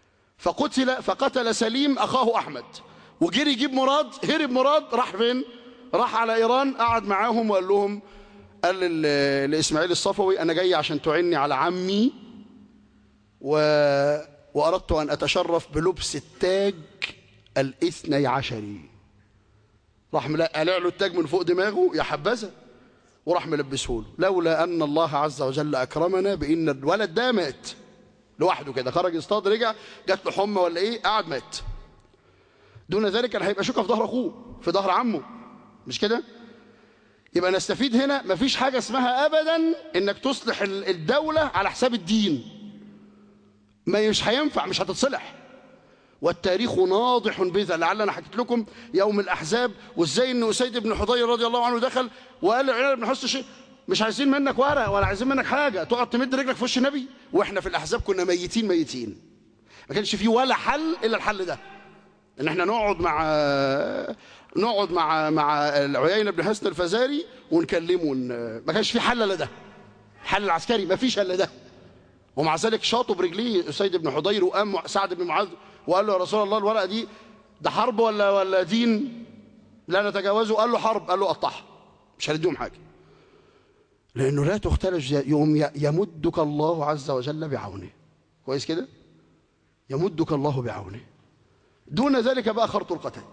A: فقتل فقتل سليم اخاه احمد وجري يجيب مراد هرب مراد راح فين راح على ايران قعد معاهم وقال لهم قال لل- لاسماعيل الصفوي انا جاي عشان تعني على عمي و... واردت ان اتشرف بلبس التاج الاثني عشري راح ملا- قلع له التاج من فوق دماغه يا حبذا وراح ملبسه له لولا ان الله عز وجل اكرمنا بان الولد ده مات لوحده كده خرج يصطاد رجع جات له حمى ولا ايه قعد مات دون ذلك كان هيبقى شوكه في ظهر اخوه في ظهر عمه مش كده يبقى نستفيد هنا مفيش حاجه اسمها ابدا انك تصلح ال- الدوله على حساب الدين ما مش هينفع مش هتتصلح والتاريخ ناضح بذا لعل انا حكيت لكم يوم الاحزاب وازاي ان اسيد بن حضير رضي الله عنه دخل وقال لعيال بن حسن شيء مش عايزين منك ورق ولا عايزين منك حاجه تقعد تمد رجلك في وش النبي واحنا في الاحزاب كنا ميتين ميتين ما كانش فيه ولا حل الا الحل ده ان احنا نقعد مع نقعد مع مع العيينه بن حسن الفزاري ونكلمه ون... ما كانش في حل الا ده الحل العسكري ما فيش الا ده ومع ذلك شاطوا برجليه اسيد بن حضير وقام سعد بن معاذ وقال له يا رسول الله الورقه دي ده حرب ولا ولا دين لا نتجاوزه قال له حرب قال له قطعها مش هنديهم حاجه لانه لا تختلج يوم ي- يمدك الله عز وجل بعونه كويس كده يمدك الله بعونه دون ذلك بقى خرط القتاد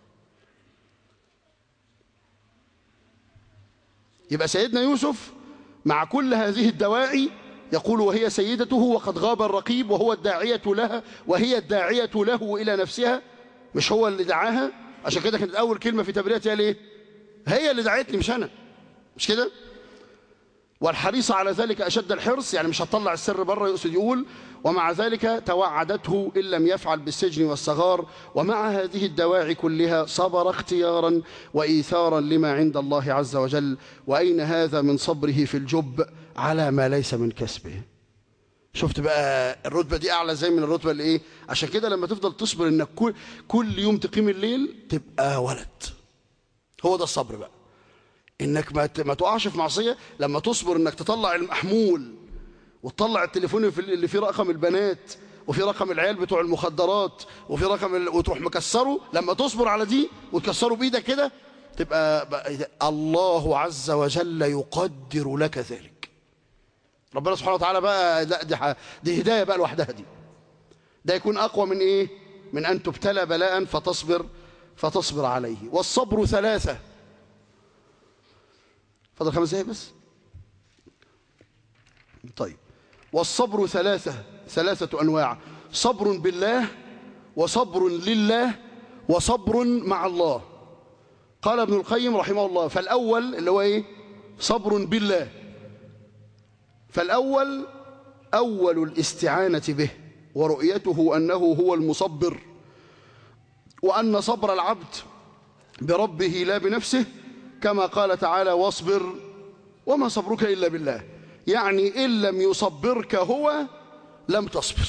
A: يبقى سيدنا يوسف مع كل هذه الدواعي يقول وهي سيدته وقد غاب الرقيب وهو الداعية لها وهي الداعية له إلى نفسها مش هو اللي دعاها عشان كده كانت أول كلمة في تبريتها ليه هي اللي دعتني مش أنا مش كده والحريص على ذلك أشد الحرص يعني مش هتطلع السر بره يقصد يقول ومع ذلك توعدته إن لم يفعل بالسجن والصغار ومع هذه الدواعي كلها صبر اختيارا وإيثارا لما عند الله عز وجل وأين هذا من صبره في الجب على ما ليس من كسبه شفت بقى الرتبة دي أعلى زي من الرتبة اللي إيه عشان كده لما تفضل تصبر إنك كل, كل يوم تقيم الليل تبقى ولد هو ده الصبر بقى انك ما ت- ما تقعش في معصيه لما تصبر انك تطلع المحمول وتطلع التليفون في- اللي فيه رقم البنات وفي رقم العيال بتوع المخدرات وفي رقم ال... وتروح مكسره لما تصبر على دي وتكسره بايدك كده تبقى بقى الله عز وجل يقدر لك ذلك ربنا سبحانه وتعالى بقى لا دي, ح- دي هدايه بقى لوحدها دي ده يكون اقوى من ايه من ان تبتلى بلاء فتصبر فتصبر عليه والصبر ثلاثه فضل خمس دقايق بس طيب والصبر ثلاثة ثلاثة أنواع صبر بالله وصبر لله وصبر مع الله قال ابن القيم رحمه الله فالأول اللي هو إيه صبر بالله فالأول أول الاستعانة به ورؤيته أنه هو المصبر وأن صبر العبد بربه لا بنفسه كما قال تعالى واصبر وما صبرك إلا بالله يعني إن لم يصبرك هو لم تصبر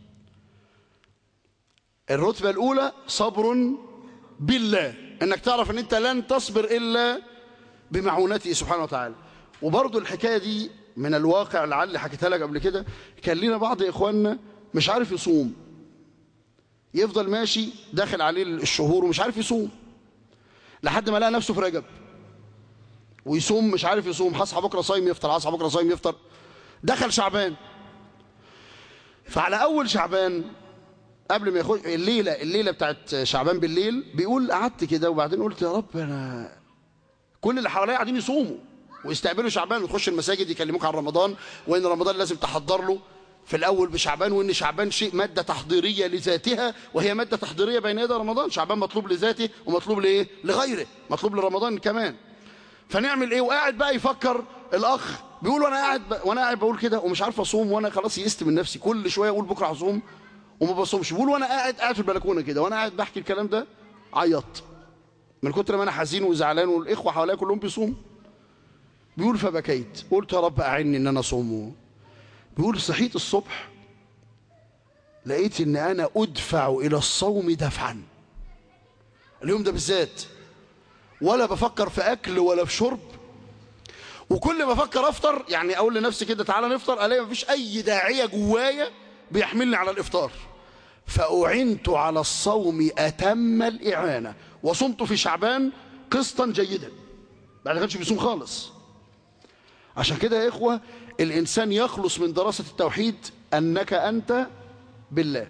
A: الرتبة الأولى صبر بالله إنك تعرف أن أنت لن تصبر إلا بمعونته سبحانه وتعالى وبرضو الحكاية دي من الواقع لعل حكيتها لك قبل كده كان لنا بعض إخواننا مش عارف يصوم يفضل ماشي داخل عليه الشهور ومش عارف يصوم لحد ما لقى نفسه في رجب ويصوم مش عارف يصوم هصحى بكره صايم يفطر هصحى بكره صايم يفطر دخل شعبان فعلى اول شعبان قبل ما يخش الليله الليله بتاعت شعبان بالليل بيقول قعدت كده وبعدين قلت يا رب انا كل اللي حواليا قاعدين يصوموا ويستقبلوا شعبان ويخش المساجد يكلموك عن رمضان وان رمضان لازم تحضر له في الاول بشعبان وان شعبان شيء ماده تحضيريه لذاتها وهي ماده تحضيريه بين يدي رمضان شعبان مطلوب لذاته ومطلوب لايه لغيره مطلوب لرمضان كمان فنعمل ايه وقاعد بقى يفكر الاخ بيقول وانا قاعد ب... وانا قاعد بقول كده ومش عارف اصوم وانا خلاص يئست من نفسي كل شويه اقول بكره هصوم وما بصومش بيقول وانا قاعد قاعد في البلكونه كده وانا قاعد بحكي الكلام ده عيط من كتر ما انا حزين وزعلان والاخوه حواليا كلهم بيصوموا بيقول فبكيت قلت يا رب اعني ان انا اصوم بيقول صحيت الصبح لقيت ان انا ادفع الى الصوم دفعا اليوم ده بالذات ولا بفكر في اكل ولا في شرب وكل ما افكر افطر يعني اقول لنفسي كده تعالى نفطر الاقي مفيش اي داعيه جوايا بيحملني على الافطار فأعنت على الصوم أتم الإعانة وصمت في شعبان قسطا جيدا بعد ما كانش بيصوم خالص عشان كده يا إخوة الإنسان يخلص من دراسة التوحيد أنك أنت بالله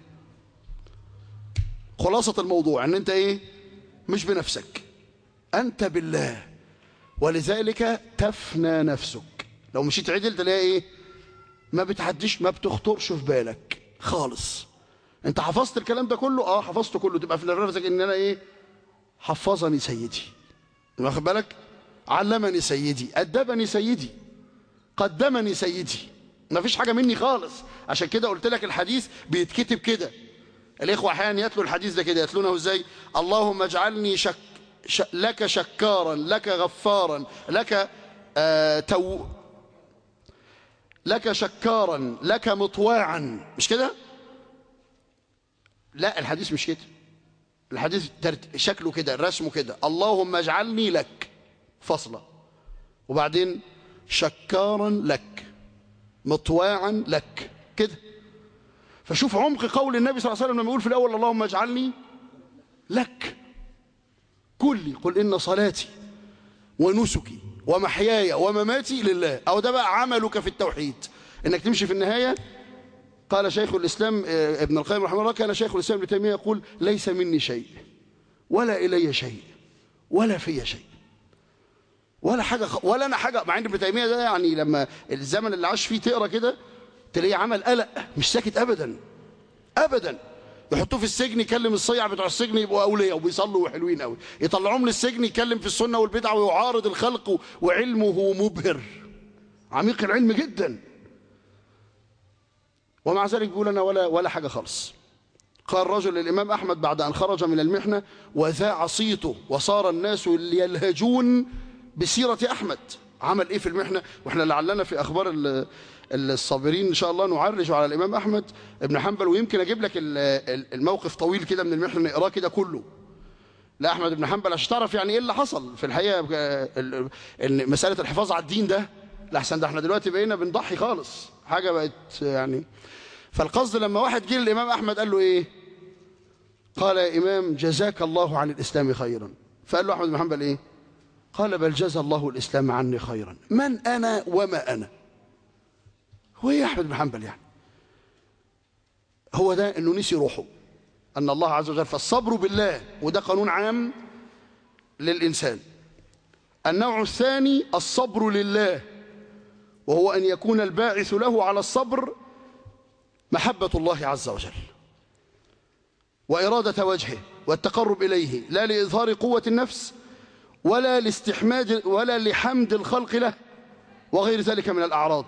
A: خلاصة الموضوع أن أنت إيه مش بنفسك أنت بالله ولذلك تفنى نفسك لو مشيت عدل تلاقي إيه ما بتعديش ما بتخطرش في بالك خالص انت حفظت الكلام ده كله اه حفظته كله تبقى في نفسك ان انا ايه حفظني سيدي واخد بالك علمني سيدي ادبني سيدي قدمني سيدي ما فيش حاجه مني خالص عشان كده قلت لك الحديث بيتكتب كده الاخوه احيانا يتلوا الحديث ده كده يتلونه ازاي اللهم اجعلني شك ش... لك شكارا لك غفارا لك آه تو لك شكارا لك مطواعا مش كده لا الحديث مش كده الحديث ترت... شكله كده رسمه كده اللهم اجعلني لك فصلة وبعدين شكارا لك مطواعا لك كده فشوف عمق قول النبي صلى الله عليه وسلم لما يقول في الأول اللهم اجعلني لك كلي قل إن صلاتي ونسكي ومحياي ومماتي لله أو ده بقى عملك في التوحيد إنك تمشي في النهاية قال شيخ الإسلام ابن القيم رحمه الله كان شيخ الإسلام ابن تيمية يقول ليس مني شيء ولا إلي شيء ولا في شيء ولا حاجة خ... ولا أنا حاجة مع إن ابن تيمية ده يعني لما الزمن اللي عاش فيه تقرا كده تلاقيه عمل قلق مش ساكت أبدا أبدا يحطوه في السجن يكلم الصيع بتوع السجن يبقوا أولياء وبيصلوا وحلوين قوي يطلعوه من السجن يكلم في السنة والبدعة ويعارض الخلق وعلمه مبهر عميق العلم جدا ومع ذلك بيقول أنا ولا, ولا حاجة خالص قال رجل للإمام أحمد بعد أن خرج من المحنة وذاع صيته وصار الناس يلهجون بسيرة أحمد عمل إيه في المحنة وإحنا لعلنا في أخبار الصابرين إن شاء الله نعرج على الإمام أحمد ابن حنبل ويمكن أجيب لك الموقف طويل كده من المحنة نقراه كده كله لا أحمد بن حنبل عشان تعرف يعني إيه اللي حصل في الحقيقة مسألة الحفاظ على الدين ده لحسن ده احنا دلوقتي بقينا بنضحي خالص حاجة بقت يعني فالقصد لما واحد جه للإمام أحمد قال له إيه قال يا إمام جزاك الله عن الإسلام خيرا فقال له أحمد بن حنبل إيه قال بل جزى الله الإسلام عني خيرا من أنا وما أنا هو إيه أحمد بن حنبل يعني هو ده أنه نسي روحه أن الله عز وجل فالصبر بالله وده قانون عام للإنسان النوع الثاني الصبر لله وهو أن يكون الباعث له على الصبر محبة الله عز وجل وإرادة وجهه والتقرب إليه لا لإظهار قوة النفس ولا لاستحماد ولا لحمد الخلق له وغير ذلك من الأعراض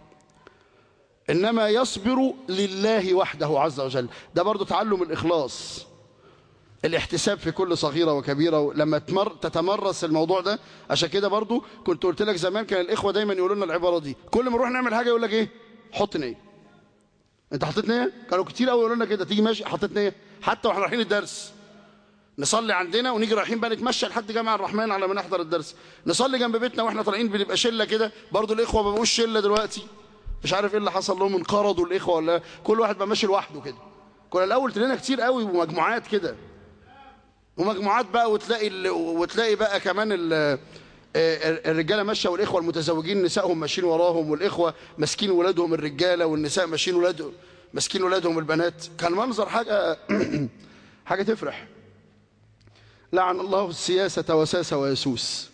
A: إنما يصبر لله وحده عز وجل ده برضو تعلم الإخلاص الاحتساب في كل صغيرة وكبيرة لما تمر تتمرس الموضوع ده عشان كده برضو كنت قلت لك زمان كان الإخوة دايما يقولوا لنا العبارة دي كل ما نروح نعمل حاجة يقول لك إيه حط نية انت حطيت نية كانوا كتير قوي يقولوا لنا كده تيجي ماشي حطيت نية حتى واحنا رايحين الدرس نصلي عندنا ونيجي رايحين بقى نتمشى لحد جامع الرحمن على ما نحضر الدرس نصلي جنب بيتنا واحنا طالعين بنبقى شله كده برضو الاخوه ما بقوش شله دلوقتي مش عارف ايه اللي حصل لهم انقرضوا الاخوه ولا كل واحد بقى ماشي لوحده كده كنا الاول تلاقينا كتير قوي ومجموعات كده ومجموعات بقى وتلاقي ال... وتلاقي بقى كمان ال... الرجاله ماشيه والاخوه المتزوجين نسائهم ماشيين وراهم والاخوه ماسكين ولادهم الرجاله والنساء ماشيين ولادهم ماسكين ولادهم البنات كان منظر حاجه حاجه تفرح لعن الله السياسه وساس ويسوس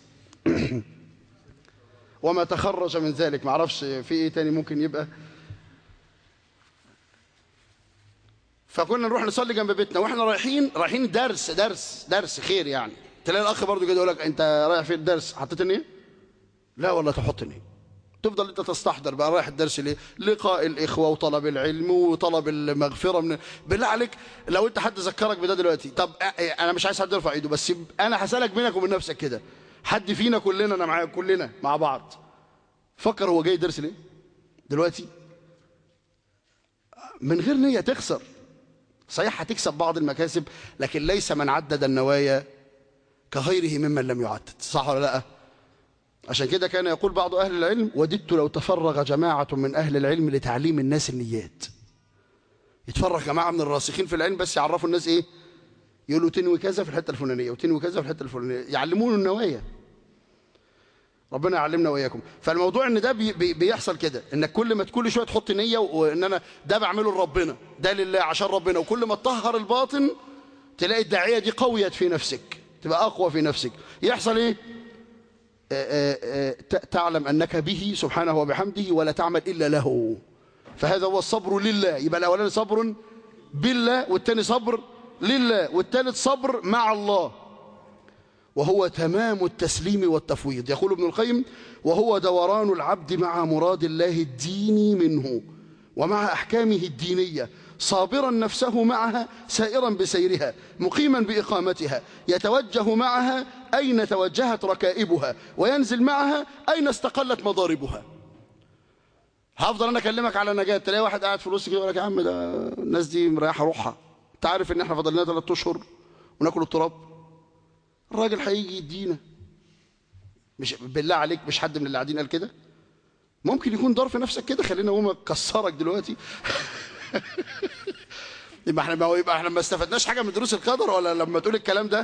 A: وما تخرج من ذلك معرفش في ايه تاني ممكن يبقى فكنا نروح نصلي جنب بيتنا واحنا رايحين رايحين درس درس درس خير يعني تلاقي الاخ برضه كده يقول لك انت رايح فين الدرس حطيت ايه لا ولا تحط ايه تفضل انت تستحضر بقى رايح الدرس ليه لقاء الاخوه وطلب العلم وطلب المغفره من بالله عليك لو انت حد ذكرك بده دلوقتي طب انا مش عايز حد يرفع ايده بس انا هسالك بينك وبين نفسك كده حد فينا كلنا انا معاك كلنا مع بعض فكر هو جاي درس ليه دلوقتي من غير نيه تخسر صحيح هتكسب بعض المكاسب لكن ليس من عدد النوايا كغيره ممن لم يعدد صح ولا لا عشان كده كان يقول بعض أهل العلم وددت لو تفرغ جماعة من أهل العلم لتعليم الناس النيات يتفرج جماعه من الراسخين في العلم بس يعرفوا الناس ايه يقولوا تنوي كذا في الحته الفلانيه وتنوي كذا في الحته الفلانيه يعلمونه النوايا ربنا يعلمنا واياكم فالموضوع ان ده بي بي بيحصل كده انك كل ما كل شويه تحط نيه وان انا ده بعمله لربنا ده لله عشان ربنا وكل ما تطهر الباطن تلاقي الداعيه دي قويت في نفسك تبقى اقوى في نفسك يحصل ايه آآ آآ تعلم انك به سبحانه وبحمده ولا تعمل الا له فهذا هو الصبر لله يبقى الاولاني صبر بالله والثاني صبر لله والثالث صبر مع الله وهو تمام التسليم والتفويض يقول ابن القيم وهو دوران العبد مع مراد الله الديني منه ومع أحكامه الدينية صابرا نفسه معها سائرا بسيرها مقيما بإقامتها يتوجه معها أين توجهت ركائبها وينزل معها أين استقلت مضاربها هفضل أنا أكلمك على نجاة تلاقي واحد قاعد في الوسط كده يقول لك يا عم ده الناس دي مريحة روحها أنت عارف إن إحنا فاضل لنا ثلاث أشهر وناكل التراب الراجل هيجي يدينا مش بالله عليك مش حد من اللي قاعدين قال كده ممكن يكون دار في نفسك كده خلينا اقوم اكسرك دلوقتي يبقى احنا ما يبقى احنا ما استفدناش حاجه من دروس القدر ولا لما تقول الكلام ده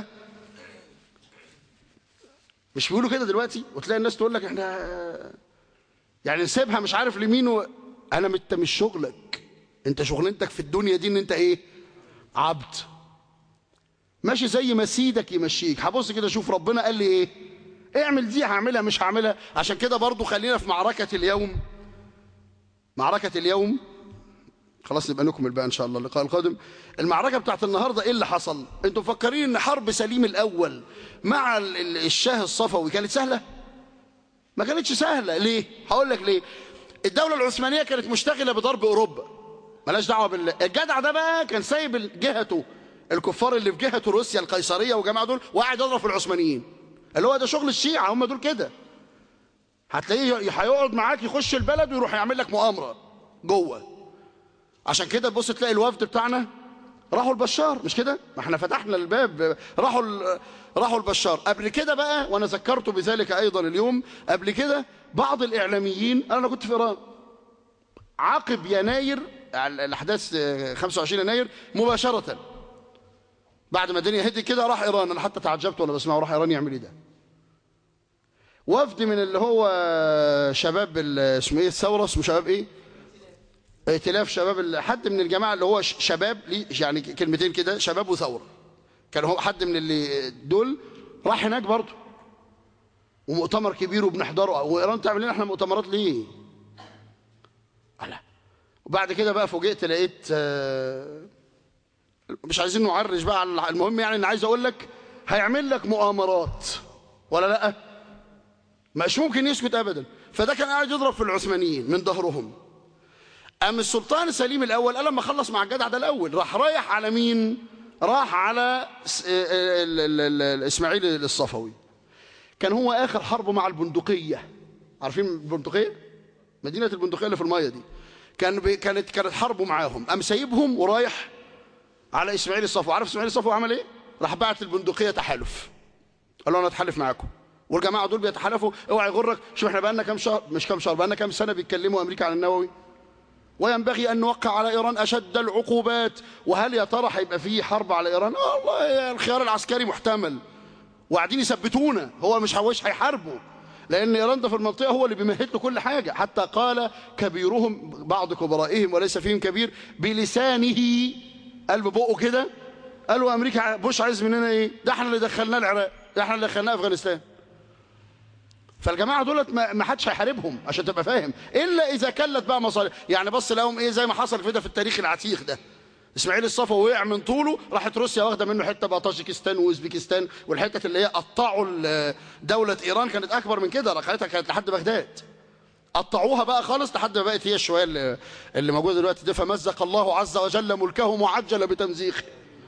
A: مش بيقولوا كده دلوقتي وتلاقي الناس تقول لك احنا يعني نسيبها مش عارف لمين و... انا انت مش شغلك انت شغلانتك في الدنيا دي ان انت ايه عبد ماشي زي ما سيدك يمشيك هبص كده شوف ربنا قال لي ايه اعمل دي هعملها مش هعملها عشان كده برضو خلينا في معركة اليوم معركة اليوم خلاص نبقى نكمل بقى ان شاء الله اللقاء القادم المعركة بتاعت النهاردة ايه اللي حصل انتوا مفكرين ان حرب سليم الاول مع الشاه الصفوي كانت سهلة ما كانتش سهلة ليه هقول لك ليه الدولة العثمانية كانت مشتغلة بضرب اوروبا ملاش دعوة بالله الجدع ده بقى كان سايب جهته الكفار اللي في جهة روسيا القيصرية وجماعة دول وقاعد يضرب في العثمانيين اللي هو ده شغل الشيعة هم دول كده هتلاقيه هيقعد معاك يخش البلد ويروح يعمل لك مؤامرة جوه عشان كده تبص تلاقي الوفد بتاعنا راحوا البشار مش كده ما احنا فتحنا الباب راحوا راحوا البشار قبل كده بقى وانا ذكرت بذلك ايضا اليوم قبل كده بعض الاعلاميين انا كنت في ايران عقب يناير الاحداث 25 يناير مباشره بعد ما الدنيا هدي كده راح ايران انا حتى تعجبت وانا بسمعه راح ايران يعمل ايه ده وفد من اللي هو شباب اسمه ايه الثوره اسمه شباب ايه ائتلاف شباب حد من الجماعه اللي هو شباب ليه يعني كلمتين كده شباب وثوره كان هو حد من اللي دول راح هناك برضه ومؤتمر كبير وبنحضره وايران تعمل لنا احنا مؤتمرات ليه لا وبعد كده بقى فوجئت لقيت مش عايزين نعرج بقى على المهم يعني انا عايز اقول لك هيعمل لك مؤامرات ولا لا مش ممكن يسكت ابدا فده كان قاعد يضرب في العثمانيين من ظهرهم أم السلطان سليم الأول قال لما خلص مع الجدع ده الأول راح رايح على مين راح على إسماعيل الصفوي كان هو آخر حرب مع البندقية عارفين البندقية مدينة البندقية اللي في المية دي كان كانت كانت حربه معاهم قام سايبهم ورايح على إسماعيل الصفوي عارف إسماعيل الصفوي عمل إيه راح بعت البندقية تحالف قال له أنا أتحالف معاكم والجماعة دول بيتحالفوا اوعى يغرك شوف احنا بقالنا كام شهر مش كام شهر بقالنا كام سنة بيتكلموا أمريكا عن النووي وينبغي أن نوقع على إيران أشد العقوبات وهل يا ترى هيبقى فيه حرب على إيران آه والله الخيار العسكري محتمل وقاعدين يثبتونا هو مش هوش هيحاربوا لأن إيران ده في المنطقة هو اللي بيمهد له كل حاجة حتى قال كبيرهم بعض كبرائهم وليس فيهم كبير بلسانه قال ببقه كده قالوا أمريكا بوش عايز مننا إيه ده احنا اللي دخلناه العراق ده احنا اللي دخلناه أفغانستان فالجماعه دولت ما حدش هيحاربهم عشان تبقى فاهم الا اذا كلت بقى مصالح يعني بص لهم ايه زي ما حصل كده في التاريخ العتيق ده اسماعيل الصفوي وقع من طوله راحت روسيا واخده منه حته بقى طاجيكستان واوزبكستان والحته اللي هي قطعوا دوله ايران كانت اكبر من كده رقعتها كانت لحد بغداد قطعوها بقى خالص لحد ما بقت هي الشويه اللي, اللي موجوده دلوقتي دي فمزق الله عز وجل ملكهم وعجل بتمزيقه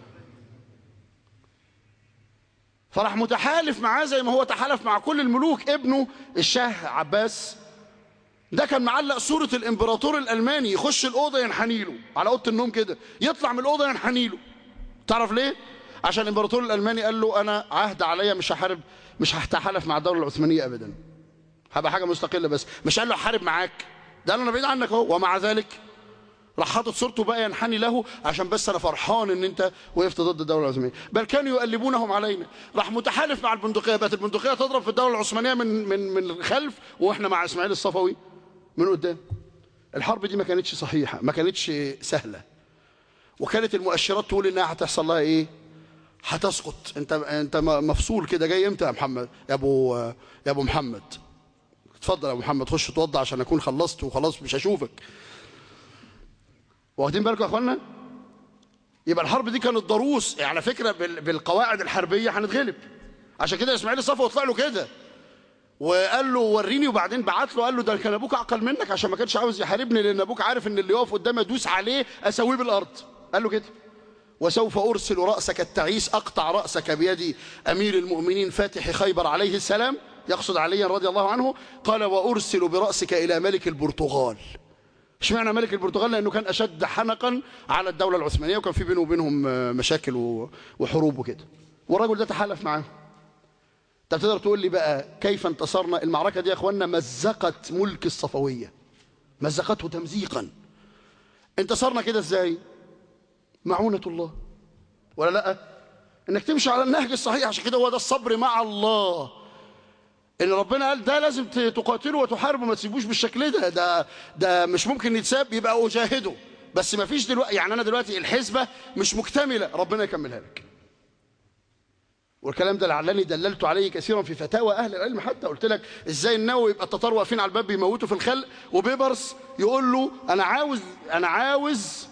A: فراح متحالف معاه زي ما هو تحالف مع كل الملوك ابنه الشاه عباس ده كان معلق صورة الامبراطور الألماني يخش الأوضة ينحني له على أوضة النوم كده يطلع من الأوضة ينحني له تعرف ليه؟ عشان الامبراطور الألماني قال له أنا عهد عليا مش هحارب مش هتحالف مع الدولة العثمانية أبدا هبقى حاجة مستقلة بس مش قال له هحارب معاك ده أنا بعيد عنك أهو ومع ذلك راح حاطط صورته بقى ينحني له عشان بس انا فرحان ان انت وقفت ضد الدوله العثمانيه بل كانوا يقلبونهم علينا راح متحالف مع البندقيه بقت البندقيه تضرب في الدوله العثمانيه من من من الخلف واحنا مع اسماعيل الصفوي من قدام الحرب دي ما كانتش صحيحه ما كانتش سهله وكانت المؤشرات تقول انها هتحصل لها ايه هتسقط انت انت مفصول كده جاي امتى يا محمد يا ابو يا ابو محمد اتفضل يا محمد خش اتوضى عشان اكون خلصت وخلاص مش هشوفك واخدين بالكم يا اخوانا يبقى الحرب دي كانت ضروس يعني على فكره بالقواعد الحربيه هنتغلب عشان كده اسماعيل الصفوي طلع له كده وقال له وريني وبعدين بعت له قال له ده كان ابوك اعقل منك عشان ما كانش عاوز يحاربني لان ابوك عارف ان اللي يقف قدامي ادوس عليه اسويه بالارض قال له كده وسوف ارسل راسك التعيس اقطع راسك بيد امير المؤمنين فاتح خيبر عليه السلام يقصد عليا رضي الله عنه قال وارسل براسك الى ملك البرتغال اشمعنى ملك البرتغال لانه كان اشد حنقا على الدوله العثمانيه وكان في بينه وبينهم مشاكل وحروب وكده والرجل ده تحالف معاه انت تقدر تقول لي بقى كيف انتصرنا المعركه دي يا اخوانا مزقت ملك الصفويه مزقته تمزيقا انتصرنا كده ازاي معونه الله ولا لا انك تمشي على النهج الصحيح عشان كده هو ده الصبر مع الله ان ربنا قال ده لازم تقاتله وتحاربه ما تسيبوش بالشكل ده ده ده مش ممكن يتساب يبقى اجاهده بس ما فيش دلوقتي يعني انا دلوقتي الحسبه مش مكتمله ربنا يكملها لك والكلام ده لعلني دللت عليه كثيرا في فتاوى اهل العلم حتى قلت لك ازاي النووي يبقى التتار واقفين على الباب بيموتوا في الخلق وبيبرس يقول له انا عاوز انا عاوز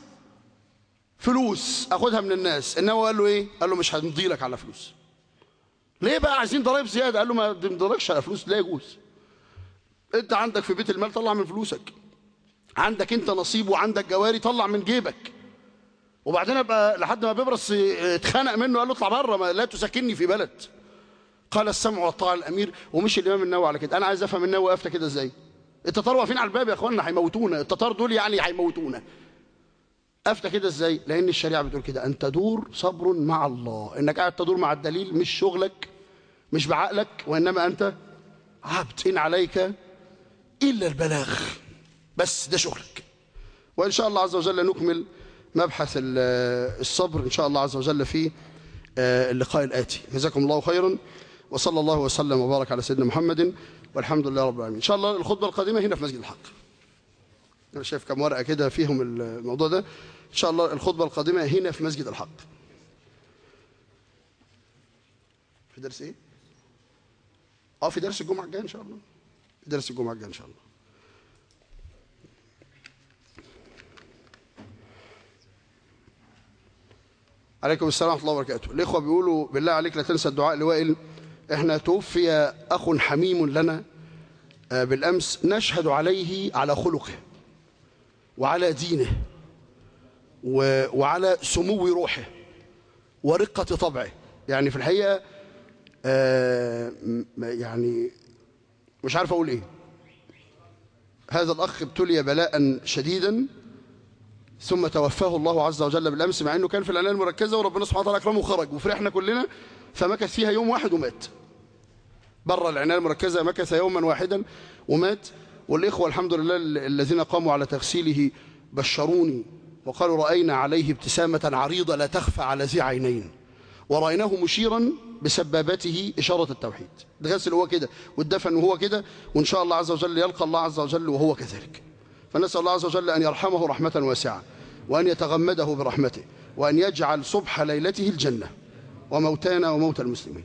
A: فلوس اخدها من الناس النووي قال له ايه قال له مش هنضي لك على فلوس ليه بقى عايزين ضرائب زياده قال له ما تضربش على فلوس لا يجوز انت عندك في بيت المال طلع من فلوسك عندك انت نصيب وعندك جواري طلع من جيبك وبعدين ابقى لحد ما بيبرس اتخانق منه قال له اطلع بره لا تسكنني في بلد قال السمع والطاعه الامير ومشي الامام النووي على كده انا عايز افهم النووي وقفت كده ازاي التتار واقفين على الباب يا اخوانا هيموتونا التتار دول يعني هيموتونا قفت كده ازاي لان الشريعه بتقول كده ان تدور صبر مع الله انك قاعد تدور مع الدليل مش شغلك مش بعقلك وانما انت عبد ان عليك الا البلاغ بس ده شغلك وان شاء الله عز وجل نكمل مبحث الصبر ان شاء الله عز وجل في اللقاء الاتي جزاكم الله خيرا وصلى الله وسلم وبارك على سيدنا محمد والحمد لله رب العالمين ان شاء الله الخطبه القادمه هنا في مسجد الحق انا شايف كم ورقه كده فيهم الموضوع ده ان شاء الله الخطبه القادمه هنا في مسجد الحق في درس ايه اه في درس الجمعه الجايه ان شاء الله في درس الجمعه الجايه ان شاء الله عليكم السلام ورحمه الله وبركاته الاخوه بيقولوا بالله عليك لا تنسى الدعاء لوائل احنا توفي اخ حميم لنا بالامس نشهد عليه على خلقه وعلى دينه وعلى سمو روحه ورقة طبعه يعني في الحقيقة يعني مش عارف أقول إيه هذا الأخ ابتلي بلاء شديدا ثم توفاه الله عز وجل بالأمس مع أنه كان في العناية المركزة وربنا سبحانه وتعالى أكرمه وخرج وفرحنا كلنا فمكث فيها يوم واحد ومات بره العناية المركزة مكث يوما واحدا ومات والإخوة الحمد لله الذين قاموا على تغسيله بشروني وقالوا رأينا عليه ابتسامة عريضة لا تخفى على ذي عينين ورأيناه مشيرا بسبابته إشارة التوحيد الغسل هو كده والدفن وهو كده وإن شاء الله عز وجل يلقى الله عز وجل وهو كذلك فنسأل الله عز وجل أن يرحمه رحمة واسعة وأن يتغمده برحمته وأن يجعل صبح ليلته الجنة وموتانا وموت المسلمين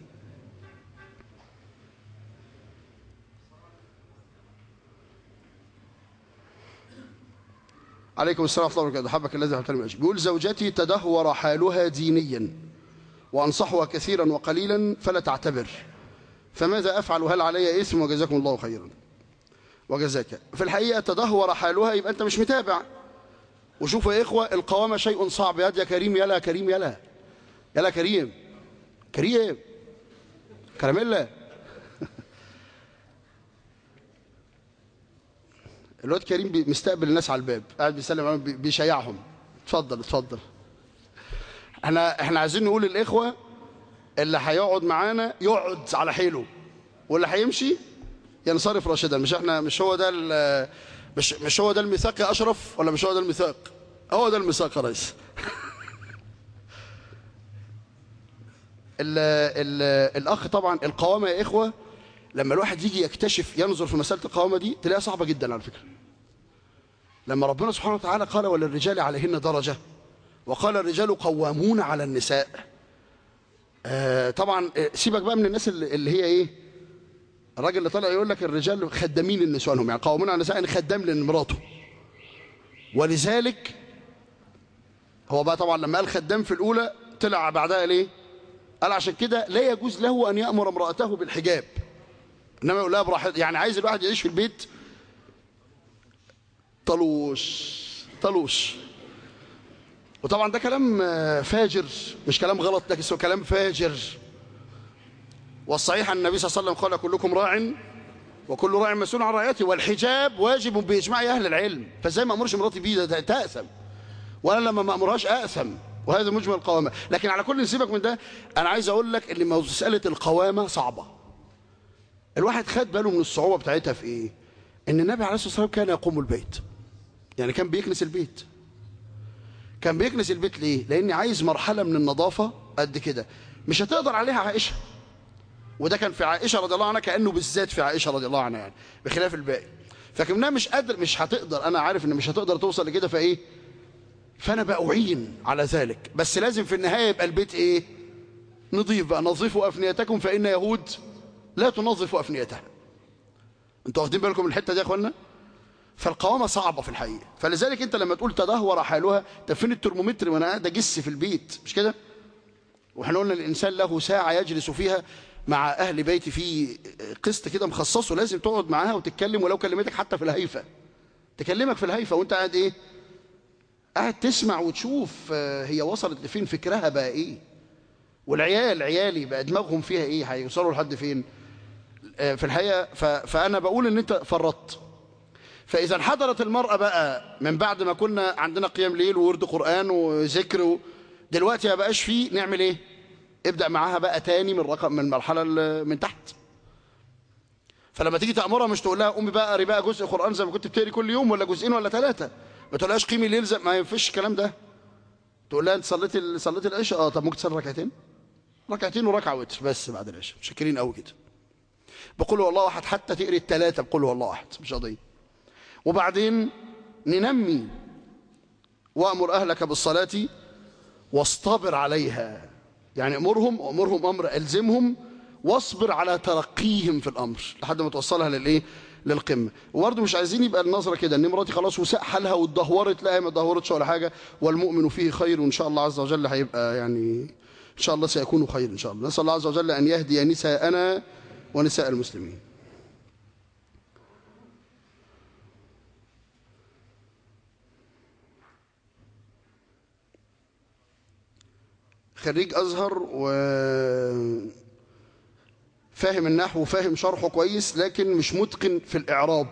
A: عليكم السلام ورحمة الله وبركاته حبك الذي حبتني من أجل بيقول زوجتي تدهور حالها دينيا وأنصحها كثيرا وقليلا فلا تعتبر فماذا أفعل هل علي إثم وجزاكم الله خيرا وجزاك في الحقيقة تدهور حالها يبقى أنت مش متابع وشوفوا يا إخوة القوامة شيء صعب يا يا كريم يلا كريم يلا يلا كريم كريم كراميلا الواد كريم مستقبل الناس على الباب قاعد بيسلم عليهم بيشيعهم اتفضل اتفضل احنا احنا عايزين نقول للاخوه اللي هيقعد معانا يقعد على حيله واللي هيمشي ينصرف راشدا مش احنا مش هو ده مش مش هو ده الميثاق يا اشرف ولا مش هو ده الميثاق هو ده الميثاق يا ريس ال ال الاخ طبعا القوامه يا اخوه لما الواحد يجي يكتشف ينظر في مساله القوامه دي تلاقيها صعبه جدا على فكره لما ربنا سبحانه وتعالى قال وللرجال عليهن درجه وقال الرجال قوامون على النساء آه طبعا آه، سيبك بقى من الناس اللي اللي هي ايه الراجل اللي طالع يقول لك الرجال خدامين لنسوانهم يعني قوامون على النساء يعني خدام لمراته ولذلك هو بقى طبعا لما قال خدام في الاولى طلع بعدها ليه قال عشان كده لا يجوز له ان يامر امراته بالحجاب انما يقول لها براحتها يعني عايز الواحد يعيش في البيت طلوش طلوش وطبعا ده كلام آه، فاجر مش كلام غلط لكن هو كلام فاجر والصحيح ان النبي صلى الله عليه وسلم قال كلكم راع وكل راع مسؤول عن رعيته والحجاب واجب باجماع اهل العلم فازاي ما امرش مراتي بيه ده- ده تاثم وانا لما ما امرهاش ااثم وهذا مجمل القوامه لكن على كل سيبك من ده انا عايز اقول لك ان مساله القوامه صعبه الواحد خد باله من الصعوبه بتاعتها في ايه ان النبي عليه الصلاه والسلام كان يقوم البيت يعني كان بيكنس البيت كان بيكنس البيت ليه لان عايز مرحله من النظافه قد كده مش هتقدر عليها عائشه وده كان في عائشه رضي الله عنها كانه بالذات في عائشه رضي الله عنها يعني بخلاف الباقي فكمنها مش قادر مش هتقدر انا عارف ان مش هتقدر توصل لكده فايه فانا بأعين على ذلك بس لازم في النهايه يبقى البيت ايه نظيف بقى نظفوا افنيتكم فان يهود لا تنظف افنيتها انتوا واخدين بالكم من الحته دي يا اخوانا فالقوامه صعبه في الحقيقه فلذلك انت لما تقول تدهور حالها طب فين الترمومتر وانا قاعد اجس في البيت مش كده واحنا قلنا الانسان له ساعه يجلس فيها مع اهل بيتي في قسط كده مخصصه لازم تقعد معاها وتتكلم ولو كلمتك حتى في الهيفه تكلمك في الهيفه وانت قاعد ايه قاعد تسمع وتشوف آه، هي وصلت لفين فكرها بقى ايه والعيال عيالي بقى دماغهم فيها ايه هيوصلوا لحد فين آه، في الحقيقه ف... فانا بقول ان انت فرطت فاذا حضرت المراه بقى من بعد ما كنا عندنا قيام ليل وورد قران وذكر و... دلوقتي ما بقاش فيه نعمل ايه ابدا معاها بقى تاني من رقم من المرحله ال- من تحت فلما تيجي تامرها مش تقول لها قومي بقى قري بقى جزء قران زي ما كنت بتقري كل يوم ولا جزئين ولا ثلاثه ما تقولهاش قيمي الليل زي ما ينفعش الكلام ده تقول لها انت صليتي ال- صليتي العشاء اه طب ممكن تصلي ركعتين ركعتين وركعه وتر بس بعد العشاء شاكرين قوي كده بقول هو الله احد حتى تقري الثلاثه بقول هو الله احد مش قضيه وبعدين ننمي وامر اهلك بالصلاه واصطبر عليها يعني امرهم وامرهم امر الزمهم واصبر على ترقيهم في الامر لحد ما توصلها للايه للقمه وبرضه مش عايزين يبقى النظره كده ان مراتي خلاص وساء حالها واتدهورت لا هي ما اتدهورتش ولا حاجه والمؤمن فيه خير وان شاء الله عز وجل هيبقى يعني ان شاء الله سيكون خير ان شاء الله نسال الله عز وجل ان يهدي نساءنا ونساء المسلمين خريج ازهر و فاهم النحو وفاهم شرحه كويس لكن مش متقن في الاعراب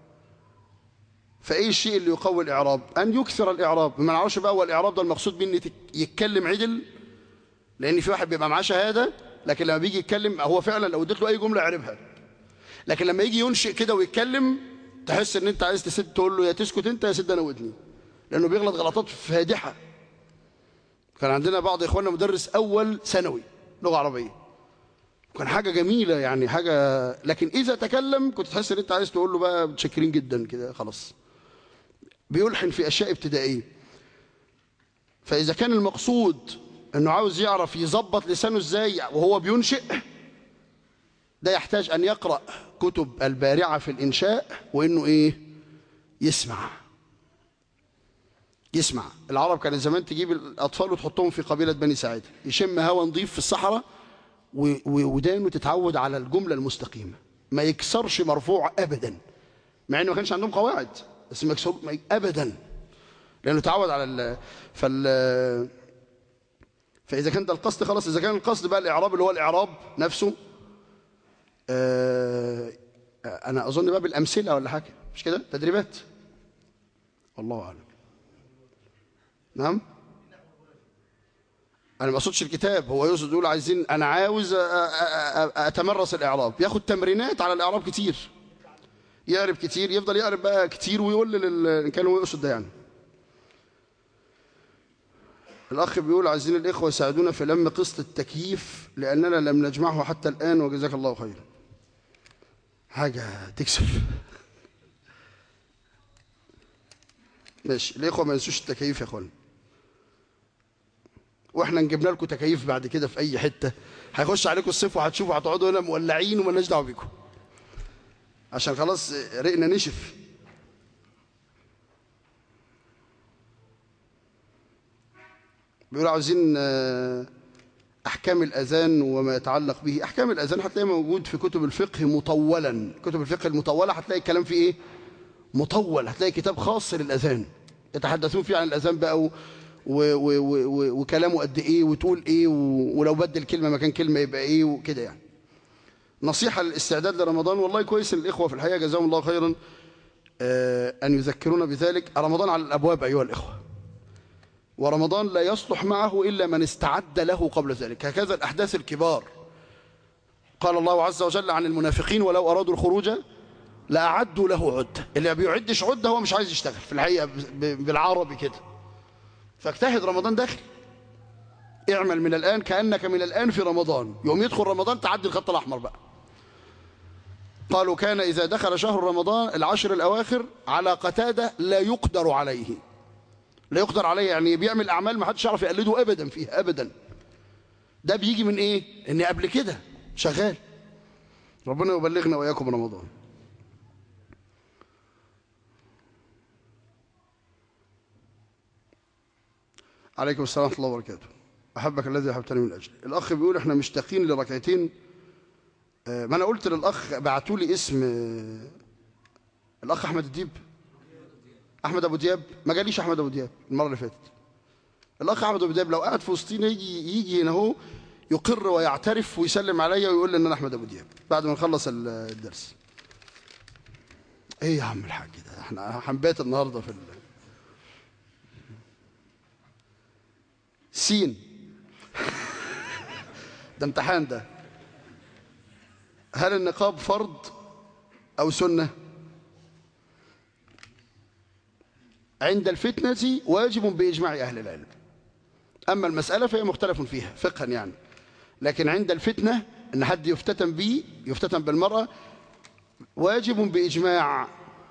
A: فايه الشيء اللي يقوي الاعراب ان يكثر الاعراب ما نعرفش بقى هو الاعراب ده المقصود بيه ان تك- يتكلم عدل لان في واحد بيبقى معاه شهاده لكن لما بيجي يتكلم هو فعلا لو اديت له اي جمله يعربها لكن لما يجي ينشئ كده ويتكلم تحس ان انت عايز تسد تقول له يا تسكت انت يا سد انا ودني لانه بيغلط غلطات فادحه كان عندنا بعض اخواننا مدرس اول ثانوي لغه عربيه كان حاجه جميله يعني حاجه لكن اذا تكلم كنت تحس ان انت عايز تقول له بقى متشكرين جدا كده خلاص بيلحن في اشياء ابتدائيه فاذا كان المقصود انه عاوز يعرف يظبط لسانه ازاي وهو بينشئ ده يحتاج ان يقرا كتب البارعه في الانشاء وانه ايه يسمع يسمع العرب كانت زمان تجيب الاطفال وتحطهم في قبيله بني سعيد يشم هواء نظيف في الصحراء و- و- ودانه تتعود على الجمله المستقيمه ما يكسرش مرفوع ابدا مع انه ما كانش عندهم قواعد بس ما يكسر ما ي- ابدا لانه تعود على ال فال فاذا كان ده القصد خلاص اذا كان القصد بقى الاعراب اللي هو الاعراب نفسه آه انا اظن بقى بالامثله ولا حاجه مش كده تدريبات والله اعلم نعم انا ما اقصدش الكتاب هو يقصد يقول عايزين انا عاوز أ- أ- أ- اتمرس الاعراب ياخد تمرينات على الاعراب كتير يقرب كتير يفضل يقرب بقى كتير ويقول لل... إن كان هو يقصد ده يعني الأخ بيقول عايزين الإخوة يساعدونا في لم قسط التكييف لأننا لم نجمعه حتى الآن وجزاك الله خيرا حاجة تكسف ماشي الإخوة ما ينسوش التكييف يا أخوان واحنا نجيبنا لكم تكييف بعد كده في اي حته هيخش عليكم الصيف وهتشوفوا هتقعدوا هنا مولعين ومالناش دعوه بيكم عشان خلاص رقنا نشف بيقولوا عاوزين آه، احكام الاذان وما يتعلق به احكام الاذان هتلاقيه موجود في كتب الفقه مطولا كتب الفقه المطوله هتلاقي الكلام فيه ايه مطول هتلاقي كتاب خاص للاذان يتحدثون فيه عن الاذان بقى و... و... و... و... وكلامه قد ايه وتقول ايه و... ولو بدل كلمه مكان كلمه يبقى ايه وكده يعني نصيحه للاستعداد لرمضان والله كويس الاخوه في الحقيقه جزاهم الله خيرا آه، ان يذكرونا بذلك رمضان على الابواب ايها الاخوه ورمضان لا يصلح معه إلا من استعد له قبل ذلك هكذا الأحداث الكبار قال الله عز وجل عن المنافقين ولو أرادوا الخروج لأعدوا له عدة اللي ما بيعدش عدة هو مش عايز يشتغل في الحقيقة ب- بالعربي كده فاجتهد رمضان داخل اعمل من الآن كأنك من الآن في رمضان يوم يدخل رمضان تعدي الخط الأحمر بقى قالوا كان إذا دخل شهر رمضان العشر الأواخر على قتادة لا يقدر عليه لا يقدر عليه يعني بيعمل أعمال ما حدش يعرف يقلده أبدا فيها أبدا ده بيجي من إيه؟ إن قبل كده شغال ربنا يبلغنا وإياكم رمضان عليكم السلام ورحمة الله وبركاته أحبك الذي أحبتني من أجله الأخ بيقول إحنا مشتاقين لركعتين آه، ما أنا قلت للأخ بعتوا لي اسم آه، الأخ أحمد الديب أحمد أبو دياب ما جاليش أحمد أبو دياب المرة اللي فاتت الأخ أحمد أبو دياب لو قعد في وسطينا يجي يجي هنا هو يقر ويعترف ويسلم عليا ويقول لي إن أنا أحمد أبو دياب بعد ما نخلص ال- الدرس إيه يا عم الحاج ده إحنا هنبات النهاردة في ال... سين ده امتحان ده هل النقاب فرض أو سنة عند الفتنة واجب بإجماع أهل العلم أما المسألة فهي مختلف فيها فقها يعني لكن عند الفتنة أن حد يفتتن به يفتتن بالمرأة واجب بإجماع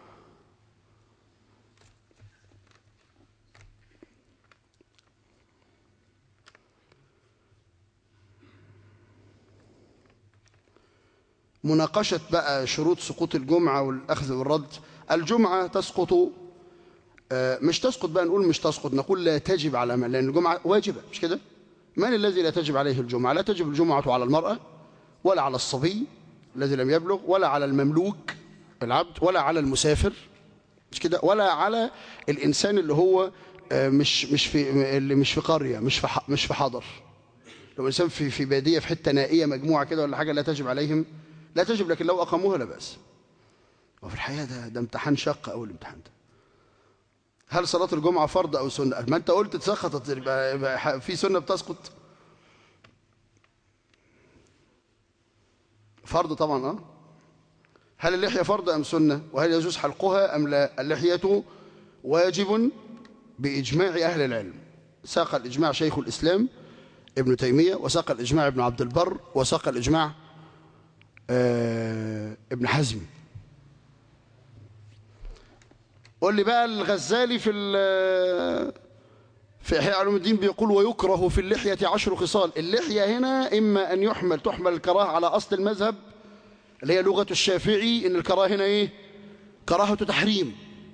A: مناقشة بقى شروط سقوط الجمعة والأخذ والرد الجمعة تسقط آه، مش تسقط بقى نقول مش تسقط نقول لا تجب على من لأن الجمعة واجبة مش كده من الذي لا تجب عليه الجمعة لا تجب الجمعة على المرأة ولا على الصبي الذي لم يبلغ ولا على المملوك العبد ولا على المسافر مش كده ولا على الإنسان اللي هو آه، مش مش في اللي مش في قرية مش في ح- مش في حضر لو إنسان في في بادية في حتة نائية مجموعة كده ولا حاجة لا تجب عليهم لا تجب لكن لو أقاموها لا بأس وفي الحقيقة ده ده امتحان شق أول الامتحان ده هل صلاة الجمعة فرض أو سنة؟ ما أنت قلت اتسقطت يبقى يبقى في سنة بتسقط؟ فرض طبعا أه هل اللحية فرض أم سنة؟ وهل يجوز حلقها أم لا؟ اللحية واجب بإجماع أهل العلم ساق الإجماع شيخ الإسلام ابن تيمية وساق الإجماع ابن عبد البر وساق الإجماع آه ابن حزم قول لي بقى الغزالي في ال- في إحياء علوم الدين بيقول ويكره في اللحية عشر خصال اللحية هنا إما أن يحمل تحمل الكراهة على أصل المذهب اللي هي لغة الشافعي إن الكراهة هنا إيه كراهة تحريم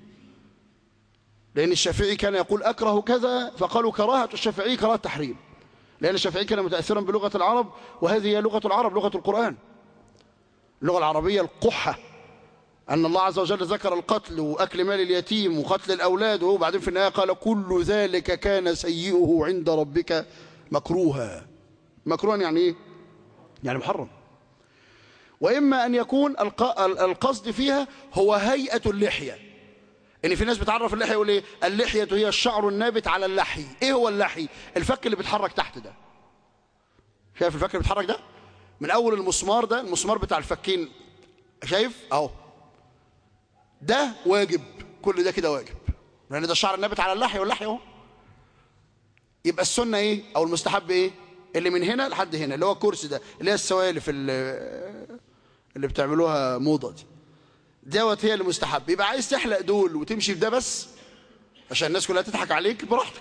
A: لأن الشافعي كان يقول أكره كذا فقالوا كراهة الشافعي كراهة تحريم لأن الشافعي كان متأثرا بلغة العرب وهذه هي لغة العرب لغة القرآن اللغة العربية القحة أن الله عز وجل ذكر القتل وأكل مال اليتيم وقتل الأولاد وبعدين في النهاية قال كل ذلك كان سيئه عند ربك مكروها مكروها يعني إيه؟ يعني محرم وإما أن يكون الق- القصد فيها هو هيئة اللحية إن في ناس بتعرف اللحية يقول إيه اللحية هي الشعر النابت على اللحي إيه هو اللحي الفك اللي بيتحرك تحت ده شايف الفك اللي بيتحرك ده من أول المسمار ده المسمار بتاع الفكين شايف أهو ده واجب كل ده كده واجب لأن ده الشعر النابت على اللحية واللحية اهو يبقى السنة ايه او المستحب ايه اللي من هنا لحد هنا اللي هو الكرسي ده اللي هي السوالف اللي, اللي بتعملوها موضة دي دوت هي اللي مستحب يبقى عايز تحلق دول وتمشي في ده بس عشان الناس كلها تضحك عليك براحتك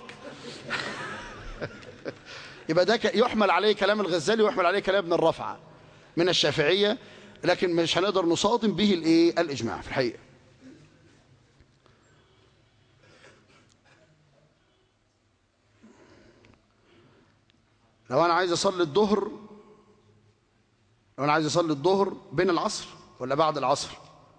A: يبقى ده يحمل عليه كلام الغزالي ويحمل عليه كلام ابن الرفعه من الشافعيه لكن مش هنقدر نصادم به الايه الاجماع في الحقيقه لو انا عايز اصلي الظهر لو انا عايز اصلي الظهر بين العصر ولا بعد العصر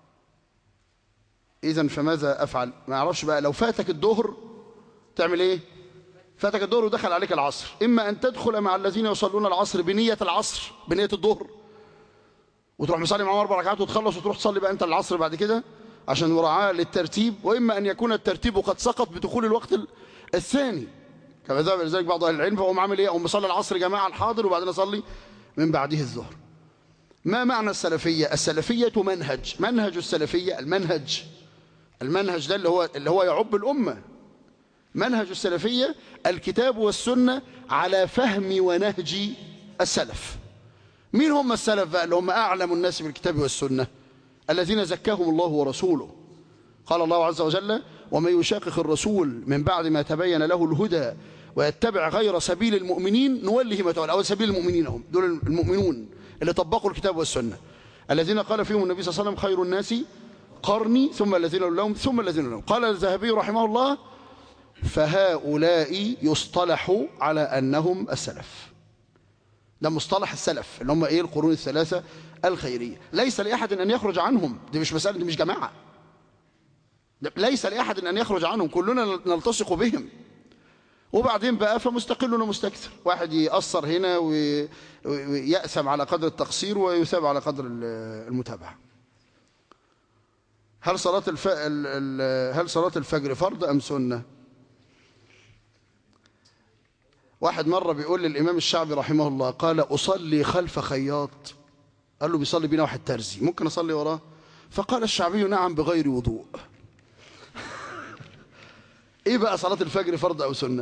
A: اذا فماذا افعل ما اعرفش بقى لو فاتك الظهر تعمل ايه فاتك الظهر ودخل عليك العصر اما ان تدخل مع الذين يصلون العصر بنيه العصر بنيه الظهر وتروح مصلي معاهم اربع ركعات وتخلص وتروح تصلي بقى انت العصر بعد كده عشان مراعاه للترتيب واما ان يكون الترتيب قد سقط بدخول الوقت الثاني كما ذهب ذلك بعض اهل العلم فهو عامل ايه او مصلي العصر جماعه الحاضر وبعدين اصلي من بعده الظهر ما معنى السلفيه السلفيه منهج منهج السلفيه المنهج المنهج ده اللي هو اللي هو يعب الامه منهج السلفيه الكتاب والسنه على فهم ونهج السلف مين هم السلف بقى اللي هم اعلم الناس بالكتاب والسنه الذين زكاهم الله ورسوله قال الله عز وجل ومن يشاقق الرسول من بعد ما تبين له الهدى ويتبع غير سبيل المؤمنين نوله ما تولى أو سبيل المؤمنين هم دول المؤمنون اللي طبقوا الكتاب والسنة الذين قال فيهم النبي صلى الله عليه وسلم خير الناس قرني ثم الذين لهم ثم الذين لهم قال الذهبي رحمه الله فهؤلاء يصطلح على أنهم السلف ده مصطلح السلف اللي هم ايه القرون الثلاثة الخيرية ليس لأحد أن يخرج عنهم دي مش مسألة دي مش جماعة ليس لأحد أن يخرج عنهم كلنا نلتصق بهم وبعدين بقى فمستقل ومستكثر واحد يأثر هنا ويأسم على قدر التقصير ويثاب على قدر المتابعة هل صلاة الف... هل صلاة الفجر فرض أم سنة واحد مرة بيقول للإمام الشعبي رحمه الله قال أصلي خلف خياط قال له بيصلي بينا واحد ترزي ممكن أصلي وراه فقال الشعبي نعم بغير وضوء ايه بقى صلاة الفجر فرض او سنة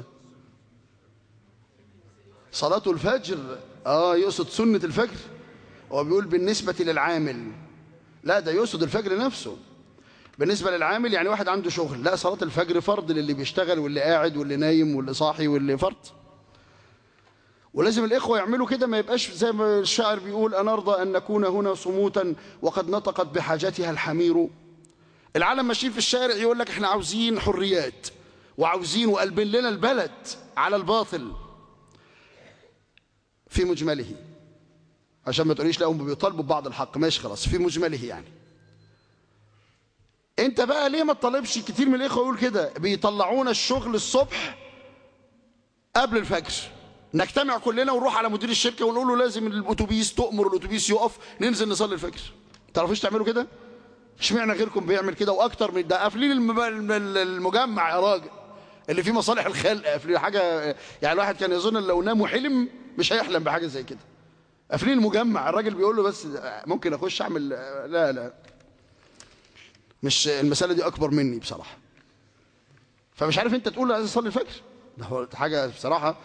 A: صلاة الفجر اه يقصد سنة الفجر هو بيقول بالنسبة للعامل لا ده يقصد الفجر نفسه بالنسبة للعامل يعني واحد عنده شغل لا صلاة الفجر فرض للي بيشتغل واللي قاعد واللي نايم واللي صاحي واللي فرض ولازم الإخوة يعملوا كده ما يبقاش زي ما الشاعر بيقول أنا أرضى أن نكون هنا صموتا وقد نطقت بحاجتها الحمير العالم ماشيين في الشارع يقول لك احنا عاوزين حريات وعاوزين وقلبين لنا البلد على الباطل في مجمله عشان ما تقوليش لا هم بيطالبوا ببعض الحق ماشي خلاص في مجمله يعني انت بقى ليه ما تطالبش كتير من الاخوه يقول كده بيطلعونا الشغل الصبح قبل الفجر نجتمع كلنا ونروح على مدير الشركه ونقول له لازم الاتوبيس تؤمر الاتوبيس يقف ننزل نصلي الفجر تعرفوش تعملوا كده اشمعنى غيركم بيعمل كده واكتر من ده قافلين المجمع يا راجل اللي فيه مصالح الخلق قافلين حاجه يعني الواحد كان يظن لو نام وحلم مش هيحلم بحاجه زي كده قافلين المجمع الراجل بيقول له بس ممكن اخش اعمل لا لا مش المساله دي اكبر مني بصراحه فمش عارف انت تقول عايز اصلي الفجر ده هو حاجه بصراحه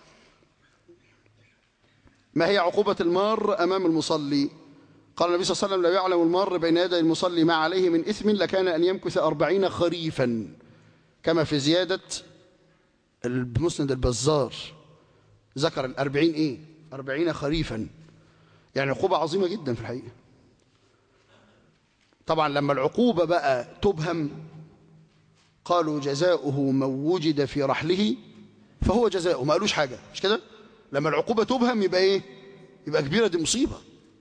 A: ما هي عقوبه المار امام المصلي قال النبي صلى الله عليه وسلم لو يعلم المار بين يدي المصلي ما عليه من إثم لكان أن يمكث أربعين خريفا كما في زيادة المسند البزار ذكر الأربعين إيه أربعين خريفا يعني عقوبة عظيمة جدا في الحقيقة طبعا لما العقوبة بقى تبهم قالوا جزاؤه من وجد في رحله فهو جزاؤه ما قالوش حاجة مش كده لما العقوبة تبهم يبقى إيه يبقى كبيرة دي مصيبة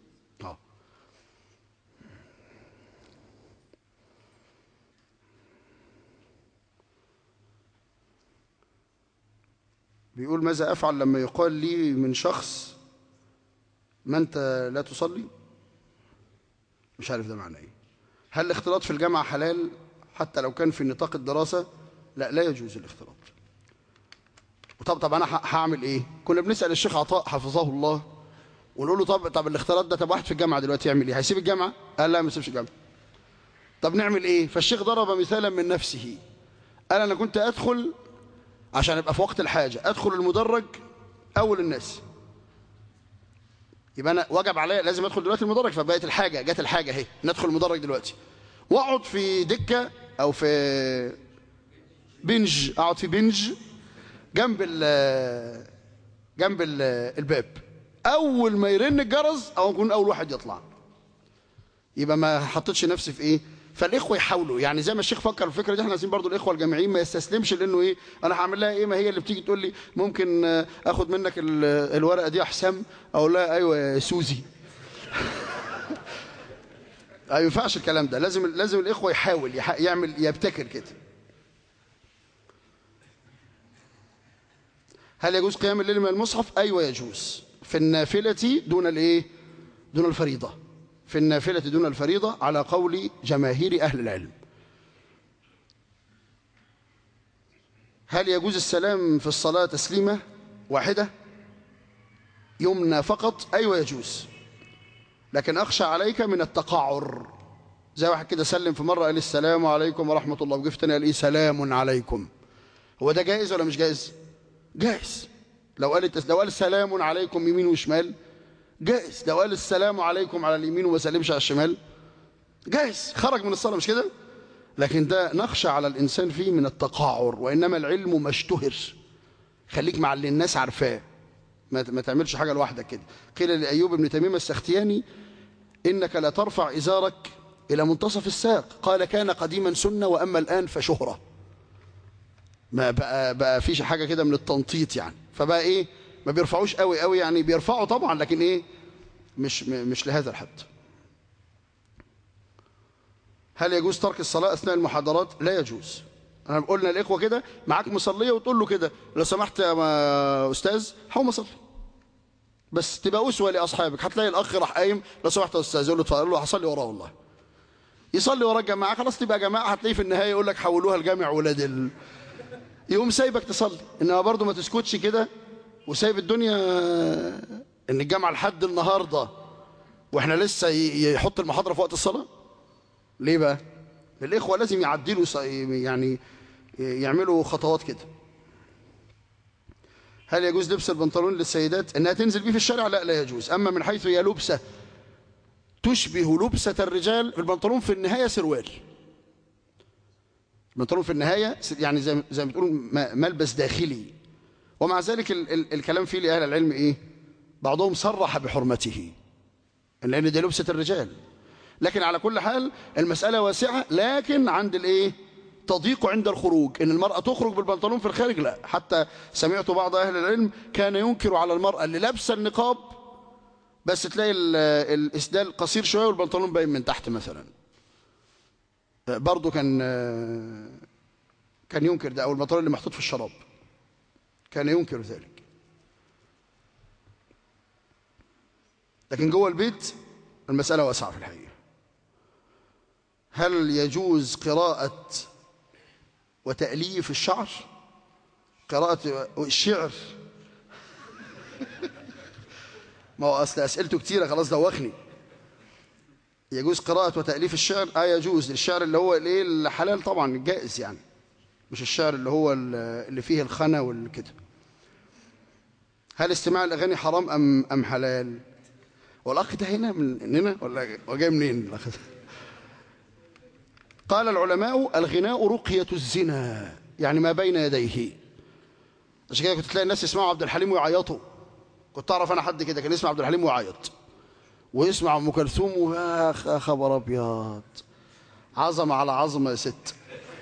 A: بيقول ماذا أفعل لما يقال لي من شخص ما أنت لا تصلي مش عارف ده معنى إيه هل الاختلاط في الجامعة حلال حتى لو كان في نطاق الدراسة لا لا يجوز الاختلاط طب طب أنا هعمل إيه كنا بنسأل الشيخ عطاء حفظه الله ونقول له طب طب الاختلاط ده طب واحد في الجامعة دلوقتي يعمل إيه هيسيب الجامعة قال لا ما يسيبش الجامعة طب نعمل إيه فالشيخ ضرب مثالا من نفسه قال أنا كنت أدخل عشان ابقى في وقت الحاجه ادخل المدرج اول الناس يبقى انا وجب عليا لازم ادخل دلوقتي المدرج فبقت الحاجه جت الحاجه اهي ندخل المدرج دلوقتي واقعد في دكه او في بنج اقعد في بنج جنب ال جنب ال الباب اول ما يرن الجرس او اكون اول واحد يطلع يبقى ما حطيتش نفسي في ايه فالاخوه يحاولوا يعني زي ما الشيخ فكر في الفكره دي احنا عايزين برضو الاخوه الجامعيين ما يستسلمش لانه ايه انا هعمل لها ايه ما هي اللي بتيجي تقول لي ممكن آه، اخد منك ال- الورقه دي يا حسام اقول لها ايوه يا سوزي ما ينفعش الكلام ده لازم لازم الاخوه يحاول يح- يعمل يبتكر كده هل يجوز قيام الليل من المصحف ايوه يجوز في النافله دون الايه دون الفريضه في النافله دون الفريضه على قول جماهير اهل العلم هل يجوز السلام في الصلاه تسليمه واحده يمنى فقط ايوه يجوز لكن اخشى عليك من التقعر زي واحد كده سلم في مره قال السلام عليكم ورحمه الله وجه تاني قال ايه سلام عليكم هو ده جائز ولا مش جائز جائز لو قال لو قال سلام عليكم يمين وشمال جائز لو قال السلام عليكم على اليمين وما سلمش على الشمال جائز خرج من الصلاه مش كده لكن ده نخشى على الانسان فيه من التقعر وانما العلم ما اشتهر خليك مع اللي الناس عارفاه ما ما تعملش حاجه لوحدك كده قيل لايوب بن تميم السختياني انك لا ترفع ازارك الى منتصف الساق قال كان قديما سنه واما الان فشهره ما بقى بقى فيش حاجه كده من التنطيط يعني فبقى ايه ما بيرفعوش قوي قوي يعني بيرفعوا طبعا لكن ايه مش م- مش لهذا الحد هل يجوز ترك الصلاه اثناء المحاضرات لا يجوز انا قلنا الاخوه كده معاك مصليه وتقول له كده لو سمحت يا ما- استاذ هقوم اصلي بس تبقى اسوه لاصحابك هتلاقي الاخ راح قايم لو سمحت يا استاذ يقول له اتفضل له هصلي وراه والله يصلي وراه الجماعه خلاص تبقى جماعه هتلاقيه في النهايه يقول لك حولوها لجامع ولاد ال... يقوم سايبك تصلي انما برضه ما تسكتش كده وسايب الدنيا ان الجامعه لحد النهارده واحنا لسه ي- يحط المحاضره في وقت الصلاه ليه بقى الاخوه لازم يعدلوا ص- يعني يعملوا خطوات كده هل يجوز لبس البنطلون للسيدات انها تنزل بيه في الشارع لا لا يجوز اما من حيث هي لبسه تشبه لبسه الرجال البنطلون في النهايه سروال البنطلون في النهايه س- يعني زي زي ما بتقول م- ملبس داخلي ومع ذلك ال ال الكلام فيه لاهل العلم ايه بعضهم صرح بحرمته لان دي لبسه الرجال لكن على كل حال المساله واسعه لكن عند الايه تضيق عند الخروج ان المراه تخرج بالبنطلون في الخارج لا حتى سمعت بعض اهل العلم كان ينكر على المراه اللي لابسه النقاب بس تلاقي ال- الاسدال قصير شويه والبنطلون باين من تحت مثلا برضه كان كان ينكر ده او البنطلون اللي محطوط في الشراب كان ينكر ذلك لكن جوه البيت المسألة واسعة في الحقيقة هل يجوز قراءة وتأليف الشعر قراءة الشعر ما هو أصل أسئلته كتيرة خلاص دوخني يجوز قراءة وتأليف الشعر آه يجوز الشعر اللي هو الايه الحلال طبعا الجائز يعني مش الشعر اللي هو ال- اللي فيه الخنا والكده هل استماع الأغاني حرام أم أم حلال والأخ ده هنا من هنا ولا هو جاي منين الأخ ده قال العلماء الغناء رقية الزنا يعني ما بين يديه عشان كده كنت تلاقي الناس يسمعوا عبد الحليم ويعيطوا كنت اعرف انا حد كده كان يسمع عبد الحليم ويعيط ويسمع ام كلثوم واخ يا خبر ابيض عظمه على عظمه يا ست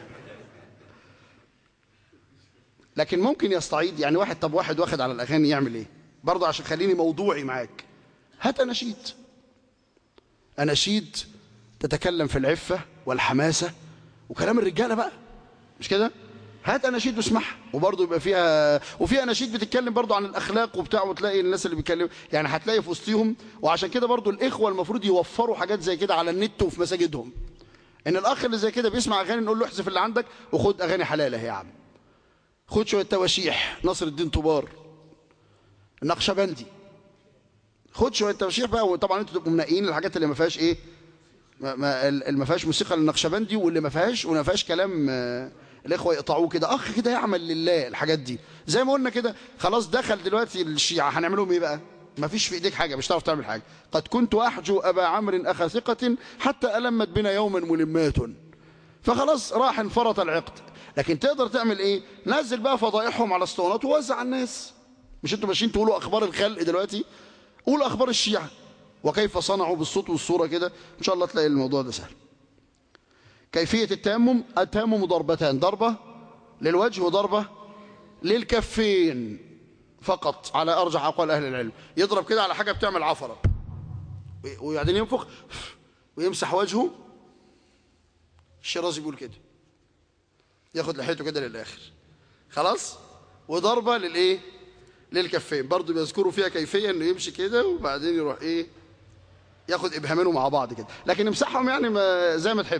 A: لكن ممكن يستعيد يعني واحد طب واحد واخد على الاغاني يعمل ايه برضه عشان خليني موضوعي معاك هات اناشيد اناشيد تتكلم في العفه والحماسه وكلام الرجاله بقى مش كده هات اناشيد واسمعها وبرضه يبقى فيها وفي اناشيد بتتكلم برضه عن الاخلاق وبتاع وتلاقي الناس اللي بيتكلموا يعني هتلاقي في وسطهم وعشان كده برضه الاخوه المفروض يوفروا حاجات زي كده على النت وفي مساجدهم ان الاخ اللي زي كده بيسمع اغاني نقول له احذف اللي عندك وخد اغاني حلال اهي يا عم خد شويه تواشيح نصر الدين طوبار النقشبندي خد شويه تواشيح بقى وطبعا انتوا تبقوا منقيين الحاجات اللي ما فيهاش ايه ما ما اللي ما فيهاش موسيقى للنقشبندي واللي ما فيهاش وما فيهاش كلام آه، الاخوه يقطعوه كده اخ كده يعمل لله الحاجات دي زي ما قلنا كده خلاص دخل دلوقتي الشيعه هنعملهم ايه بقى ما فيش في ايديك حاجه مش هتعرف تعمل حاجه قد كنت احجو ابا عمرو اخا ثقه حتى المت بنا يوما ملمات فخلاص راح انفرط العقد لكن تقدر تعمل ايه نزل بقى فضائحهم على اسطوانات ووزع على الناس مش انتوا ماشيين تقولوا اخبار الخلق دلوقتي قولوا اخبار الشيعه وكيف صنعوا بالصوت والصوره كده ان شاء الله تلاقي الموضوع ده سهل كيفيه التيمم التيمم ضربتان ضربه للوجه وضربه للكفين فقط على ارجح اقوال اهل العلم يضرب كده على حاجه بتعمل عفره وبعدين ينفخ ويمسح وجهه الشيرازي بيقول كده ياخد لحيته كده للاخر خلاص وضربه للايه للكفين برضه بيذكروا فيها كيفيه انه يمشي كده وبعدين يروح ايه ياخد ابهامينه مع بعض كده لكن يمسحهم يعني ما زي ما تحب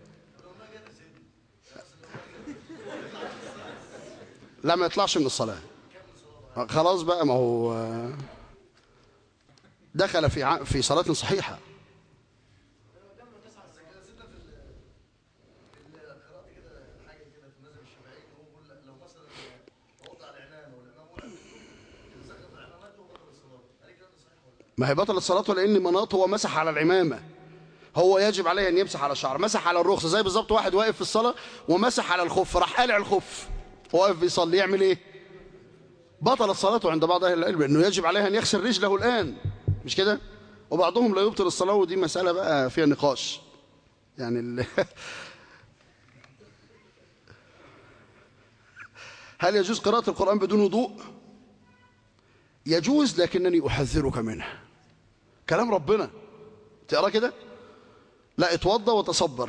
A: لا ما يطلعش من الصلاه خلاص بقى ما هو دخل في ع... في صلاه صحيحه ما هي بطلت صلاته لان مناط هو مسح على العمامه هو يجب عليه ان يمسح على الشعر مسح على الرخصه زي بالظبط واحد واقف في الصلاه ومسح على الخف راح قالع الخف واقف بيصلي يعمل ايه بطلت صلاته عند بعض اهل العلم انه يجب عليه ان يغسل رجله الان مش كده وبعضهم لا يبطل الصلاه ودي مساله بقى فيها نقاش يعني ال... هل يجوز قراءه القران بدون وضوء يجوز لكنني احذرك منه كلام ربنا تقرا كده لا اتوضى وتصبر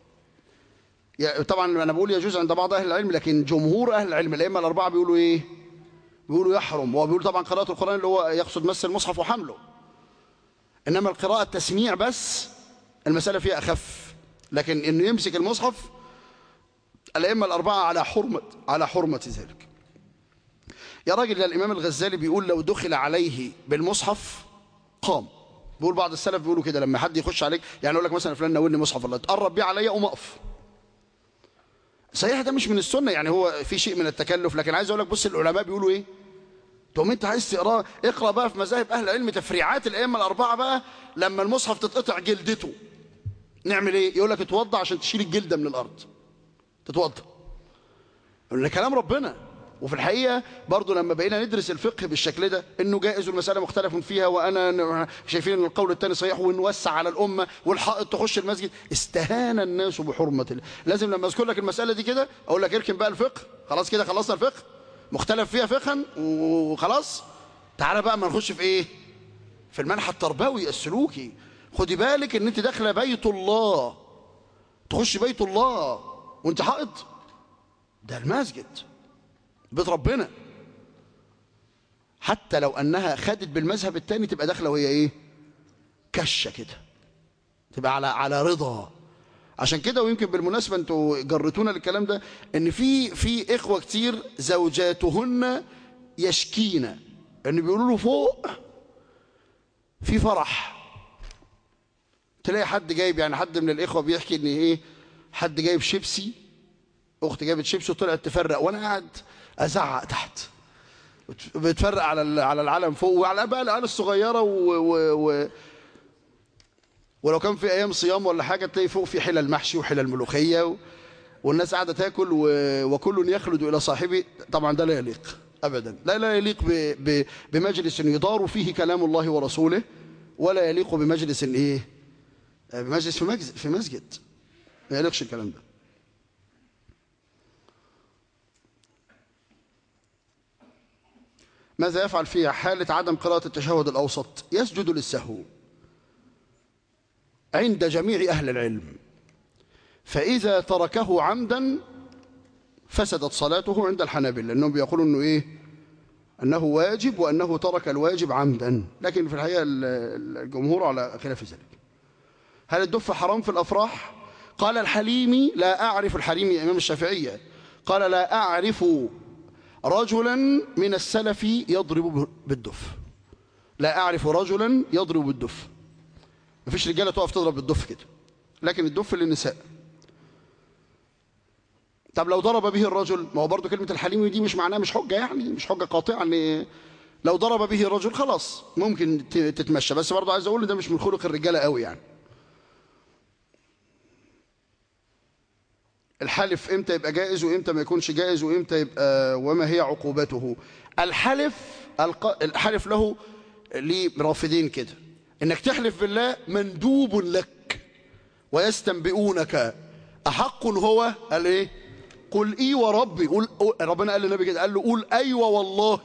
A: طبعا انا بقول يجوز عند بعض اهل العلم لكن جمهور اهل العلم الائمه الاربعه بيقولوا ايه بيقولوا يحرم هو بيقول طبعا قراءه القران اللي هو يقصد مس المصحف وحمله انما القراءه التسميع بس المساله فيها اخف لكن انه يمسك المصحف الائمه الاربعه على حرمه على حرمه ذلك يا راجل الامام الغزالي بيقول لو دخل عليه بالمصحف قام بيقول بعض السلف بيقولوا كده لما حد يخش عليك يعني يقول لك مثلا فلان ناولني مصحف الله تقرب بيه عليا قوم اقف صحيح ده مش من السنه يعني هو في شيء من التكلف لكن عايز اقول لك بص العلماء بيقولوا ايه تقوم انت عايز تقرا اقرا بقى في مذاهب اهل العلم تفريعات الائمه الاربعه بقى لما المصحف تتقطع جلدته نعمل ايه يقول لك اتوضى عشان تشيل الجلده من الارض تتوضى لان كلام ربنا وفي الحقيقه برضه لما بقينا ندرس الفقه بالشكل ده انه جائز والمساله مختلف فيها وانا شايفين ان القول الثاني صحيح ونوسع على الامه والحائط تخش المسجد استهان الناس بحرمه الله لازم لما اذكر لك المساله دي كده اقول لك اركن بقى الفقه خلاص كده خلصنا الفقه مختلف فيها فقها وخلاص تعالى بقى ما نخش في ايه في المنحى التربوي السلوكي خدي بالك ان انت داخله بيت الله تخش بيت الله وانت حائط ده المسجد بيت ربنا حتى لو انها خدت بالمذهب الثاني تبقى داخله وهي ايه كشه كده تبقى على على رضا عشان كده ويمكن بالمناسبه انتوا جرتونا للكلام ده ان في في اخوه كتير زوجاتهن يشكين ان بيقولوا له فوق في فرح تلاقي حد جايب يعني حد من الاخوه بيحكي ان ايه حد جايب شيبسي اختي جابت شيبسي وطلعت تفرق وانا قاعد ازعق تحت بتفرق على على العلم فوق وعلى بقى العيال الصغيره و, و, و ولو كان في ايام صيام ولا حاجه تلاقي فوق في حلل محشي وحلل ملوخيه و... والناس قاعده تاكل و... وكل يخلد الى صاحبه طبعا ده لا يليق ابدا لا لا يليق ب... ب... بمجلس يدار فيه كلام الله ورسوله ولا يليق بمجلس ايه بمجلس في مسجد في مسجد ما يليقش الكلام ده ماذا يفعل فيها حالة عدم قراءة التشهد الأوسط يسجد للسهو عند جميع أهل العلم فإذا تركه عمدا فسدت صلاته عند الحنابلة لأنهم بيقولوا أنه إيه أنه واجب وأنه ترك الواجب عمدا لكن في الحقيقة الجمهور على خلاف ذلك هل الدف حرام في الأفراح قال الحليمي لا أعرف الحليمي إمام الشافعية قال لا أعرف رجلا من السلف يضرب بالدف لا أعرف رجلا يضرب بالدف مفيش رجالة تقف تضرب بالدف كده لكن الدف للنساء طب لو ضرب به الرجل ما هو برضه كلمة الحليم دي مش معناها مش حجة يعني مش حجة قاطعة ان لو ضرب به الرجل خلاص ممكن ت- تتمشى بس برضه عايز اقول إن ده مش من خلق الرجالة قوي يعني الحلف امتى يبقى جائز وامتى ما يكونش جائز وامتى يبقى وما هي عقوبته الحلف الق- الحلف له ليه رافدين كده انك تحلف بالله مندوب لك ويستنبئونك احق هو قال ايه قل اي وربي قول قول- ربنا قال للنبي كده قال له قول ايوه والله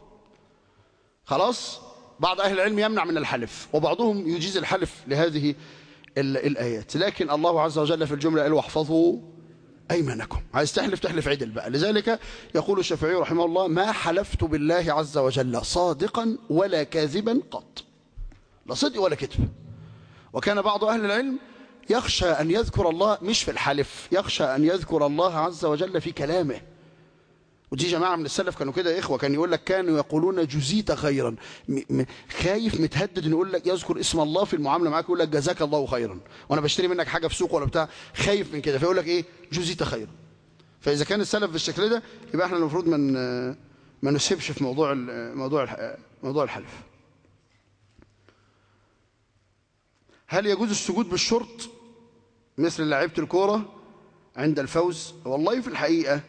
A: خلاص بعض اهل العلم يمنع من الحلف وبعضهم يجيز الحلف لهذه ال- الايات لكن الله عز وجل في الجمله قال واحفظوا أيمانكم عايز تحلف تحلف عدل بقى لذلك يقول الشافعي رحمه الله ما حلفت بالله عز وجل صادقا ولا كاذبا قط لا صدق ولا كذب وكان بعض أهل العلم يخشى أن يذكر الله مش في الحلف يخشى أن يذكر الله عز وجل في كلامه ودي جماعة من السلف كانوا كده يا إخوة كان يقول لك كانوا يقولون جزيت خيرا م- م- خايف متهدد إنه يقول لك يذكر اسم الله في المعاملة معاك يقول لك جزاك الله خيرا وأنا بشتري منك حاجة في سوق ولا بتاع خايف من كده فيقول لك إيه جزيت خيرا فإذا كان السلف بالشكل ده يبقى احنا المفروض من ما نسيبش في موضوع ال- موضوع الح- موضوع الحلف هل يجوز السجود بالشرط مثل لعيبة الكورة عند الفوز والله في الحقيقة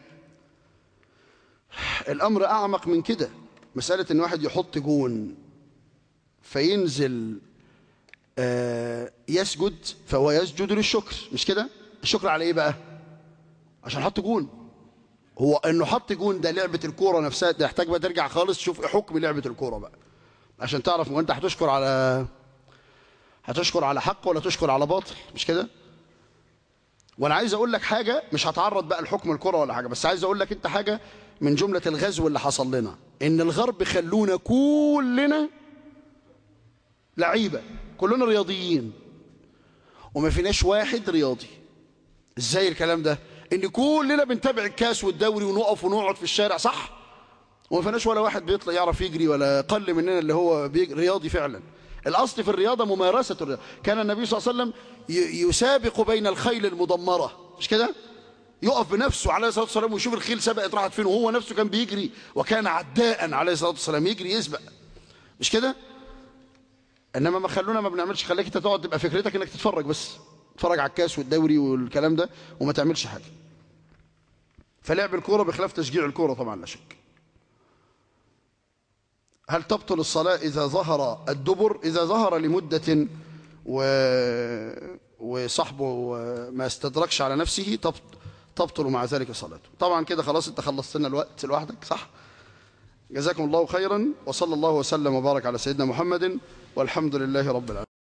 A: الأمر أعمق من كده مسألة إن واحد يحط جون فينزل آه، يسجد فهو يسجد للشكر مش كده الشكر على إيه بقى عشان حط جون هو إنه حط جون ده لعبة الكورة نفسها ده يحتاج بقى ترجع خالص تشوف إيه حكم لعبة الكورة بقى عشان تعرف هو أنت هتشكر على هتشكر على حق ولا تشكر على باطل مش كده وانا عايز اقول لك حاجه مش هتعرض بقى لحكم الكره ولا حاجه بس عايز اقول لك انت حاجه من جمله الغزو اللي حصل لنا ان الغرب خلونا كلنا لعيبه كلنا رياضيين وما فيناش واحد رياضي ازاي الكلام ده ان كلنا بنتابع الكاس والدوري ونقف ونقعد في الشارع صح وما فيناش ولا واحد بيطلع يعرف يجري ولا قل مننا اللي هو بيجري رياضي فعلا الاصل في الرياضه ممارسه الرياضه كان النبي صلى الله عليه وسلم ي- يسابق بين الخيل المدمره مش كده يقف بنفسه عليه الصلاه والسلام ويشوف الخيل سبقت راحت فين وهو نفسه كان بيجري وكان عداء عليه الصلاه والسلام يجري يسبق مش كده انما ما خلونا ما بنعملش خليك انت تقعد تبقى فكرتك انك تتفرج بس تتفرج على الكاس والدوري والكلام ده وما تعملش حاجه فلعب الكوره بخلاف تشجيع الكوره طبعا لا شك هل تبطل الصلاة إذا ظهر الدبر إذا ظهر لمدة و... وصاحبه ما استدركش على نفسه تبط... تبطل مع ذلك صلاته طبعا كده خلاص انت خلصت لنا الوقت لوحدك صح جزاكم الله خيرا وصلى الله وسلم وبارك على سيدنا محمد والحمد لله رب العالمين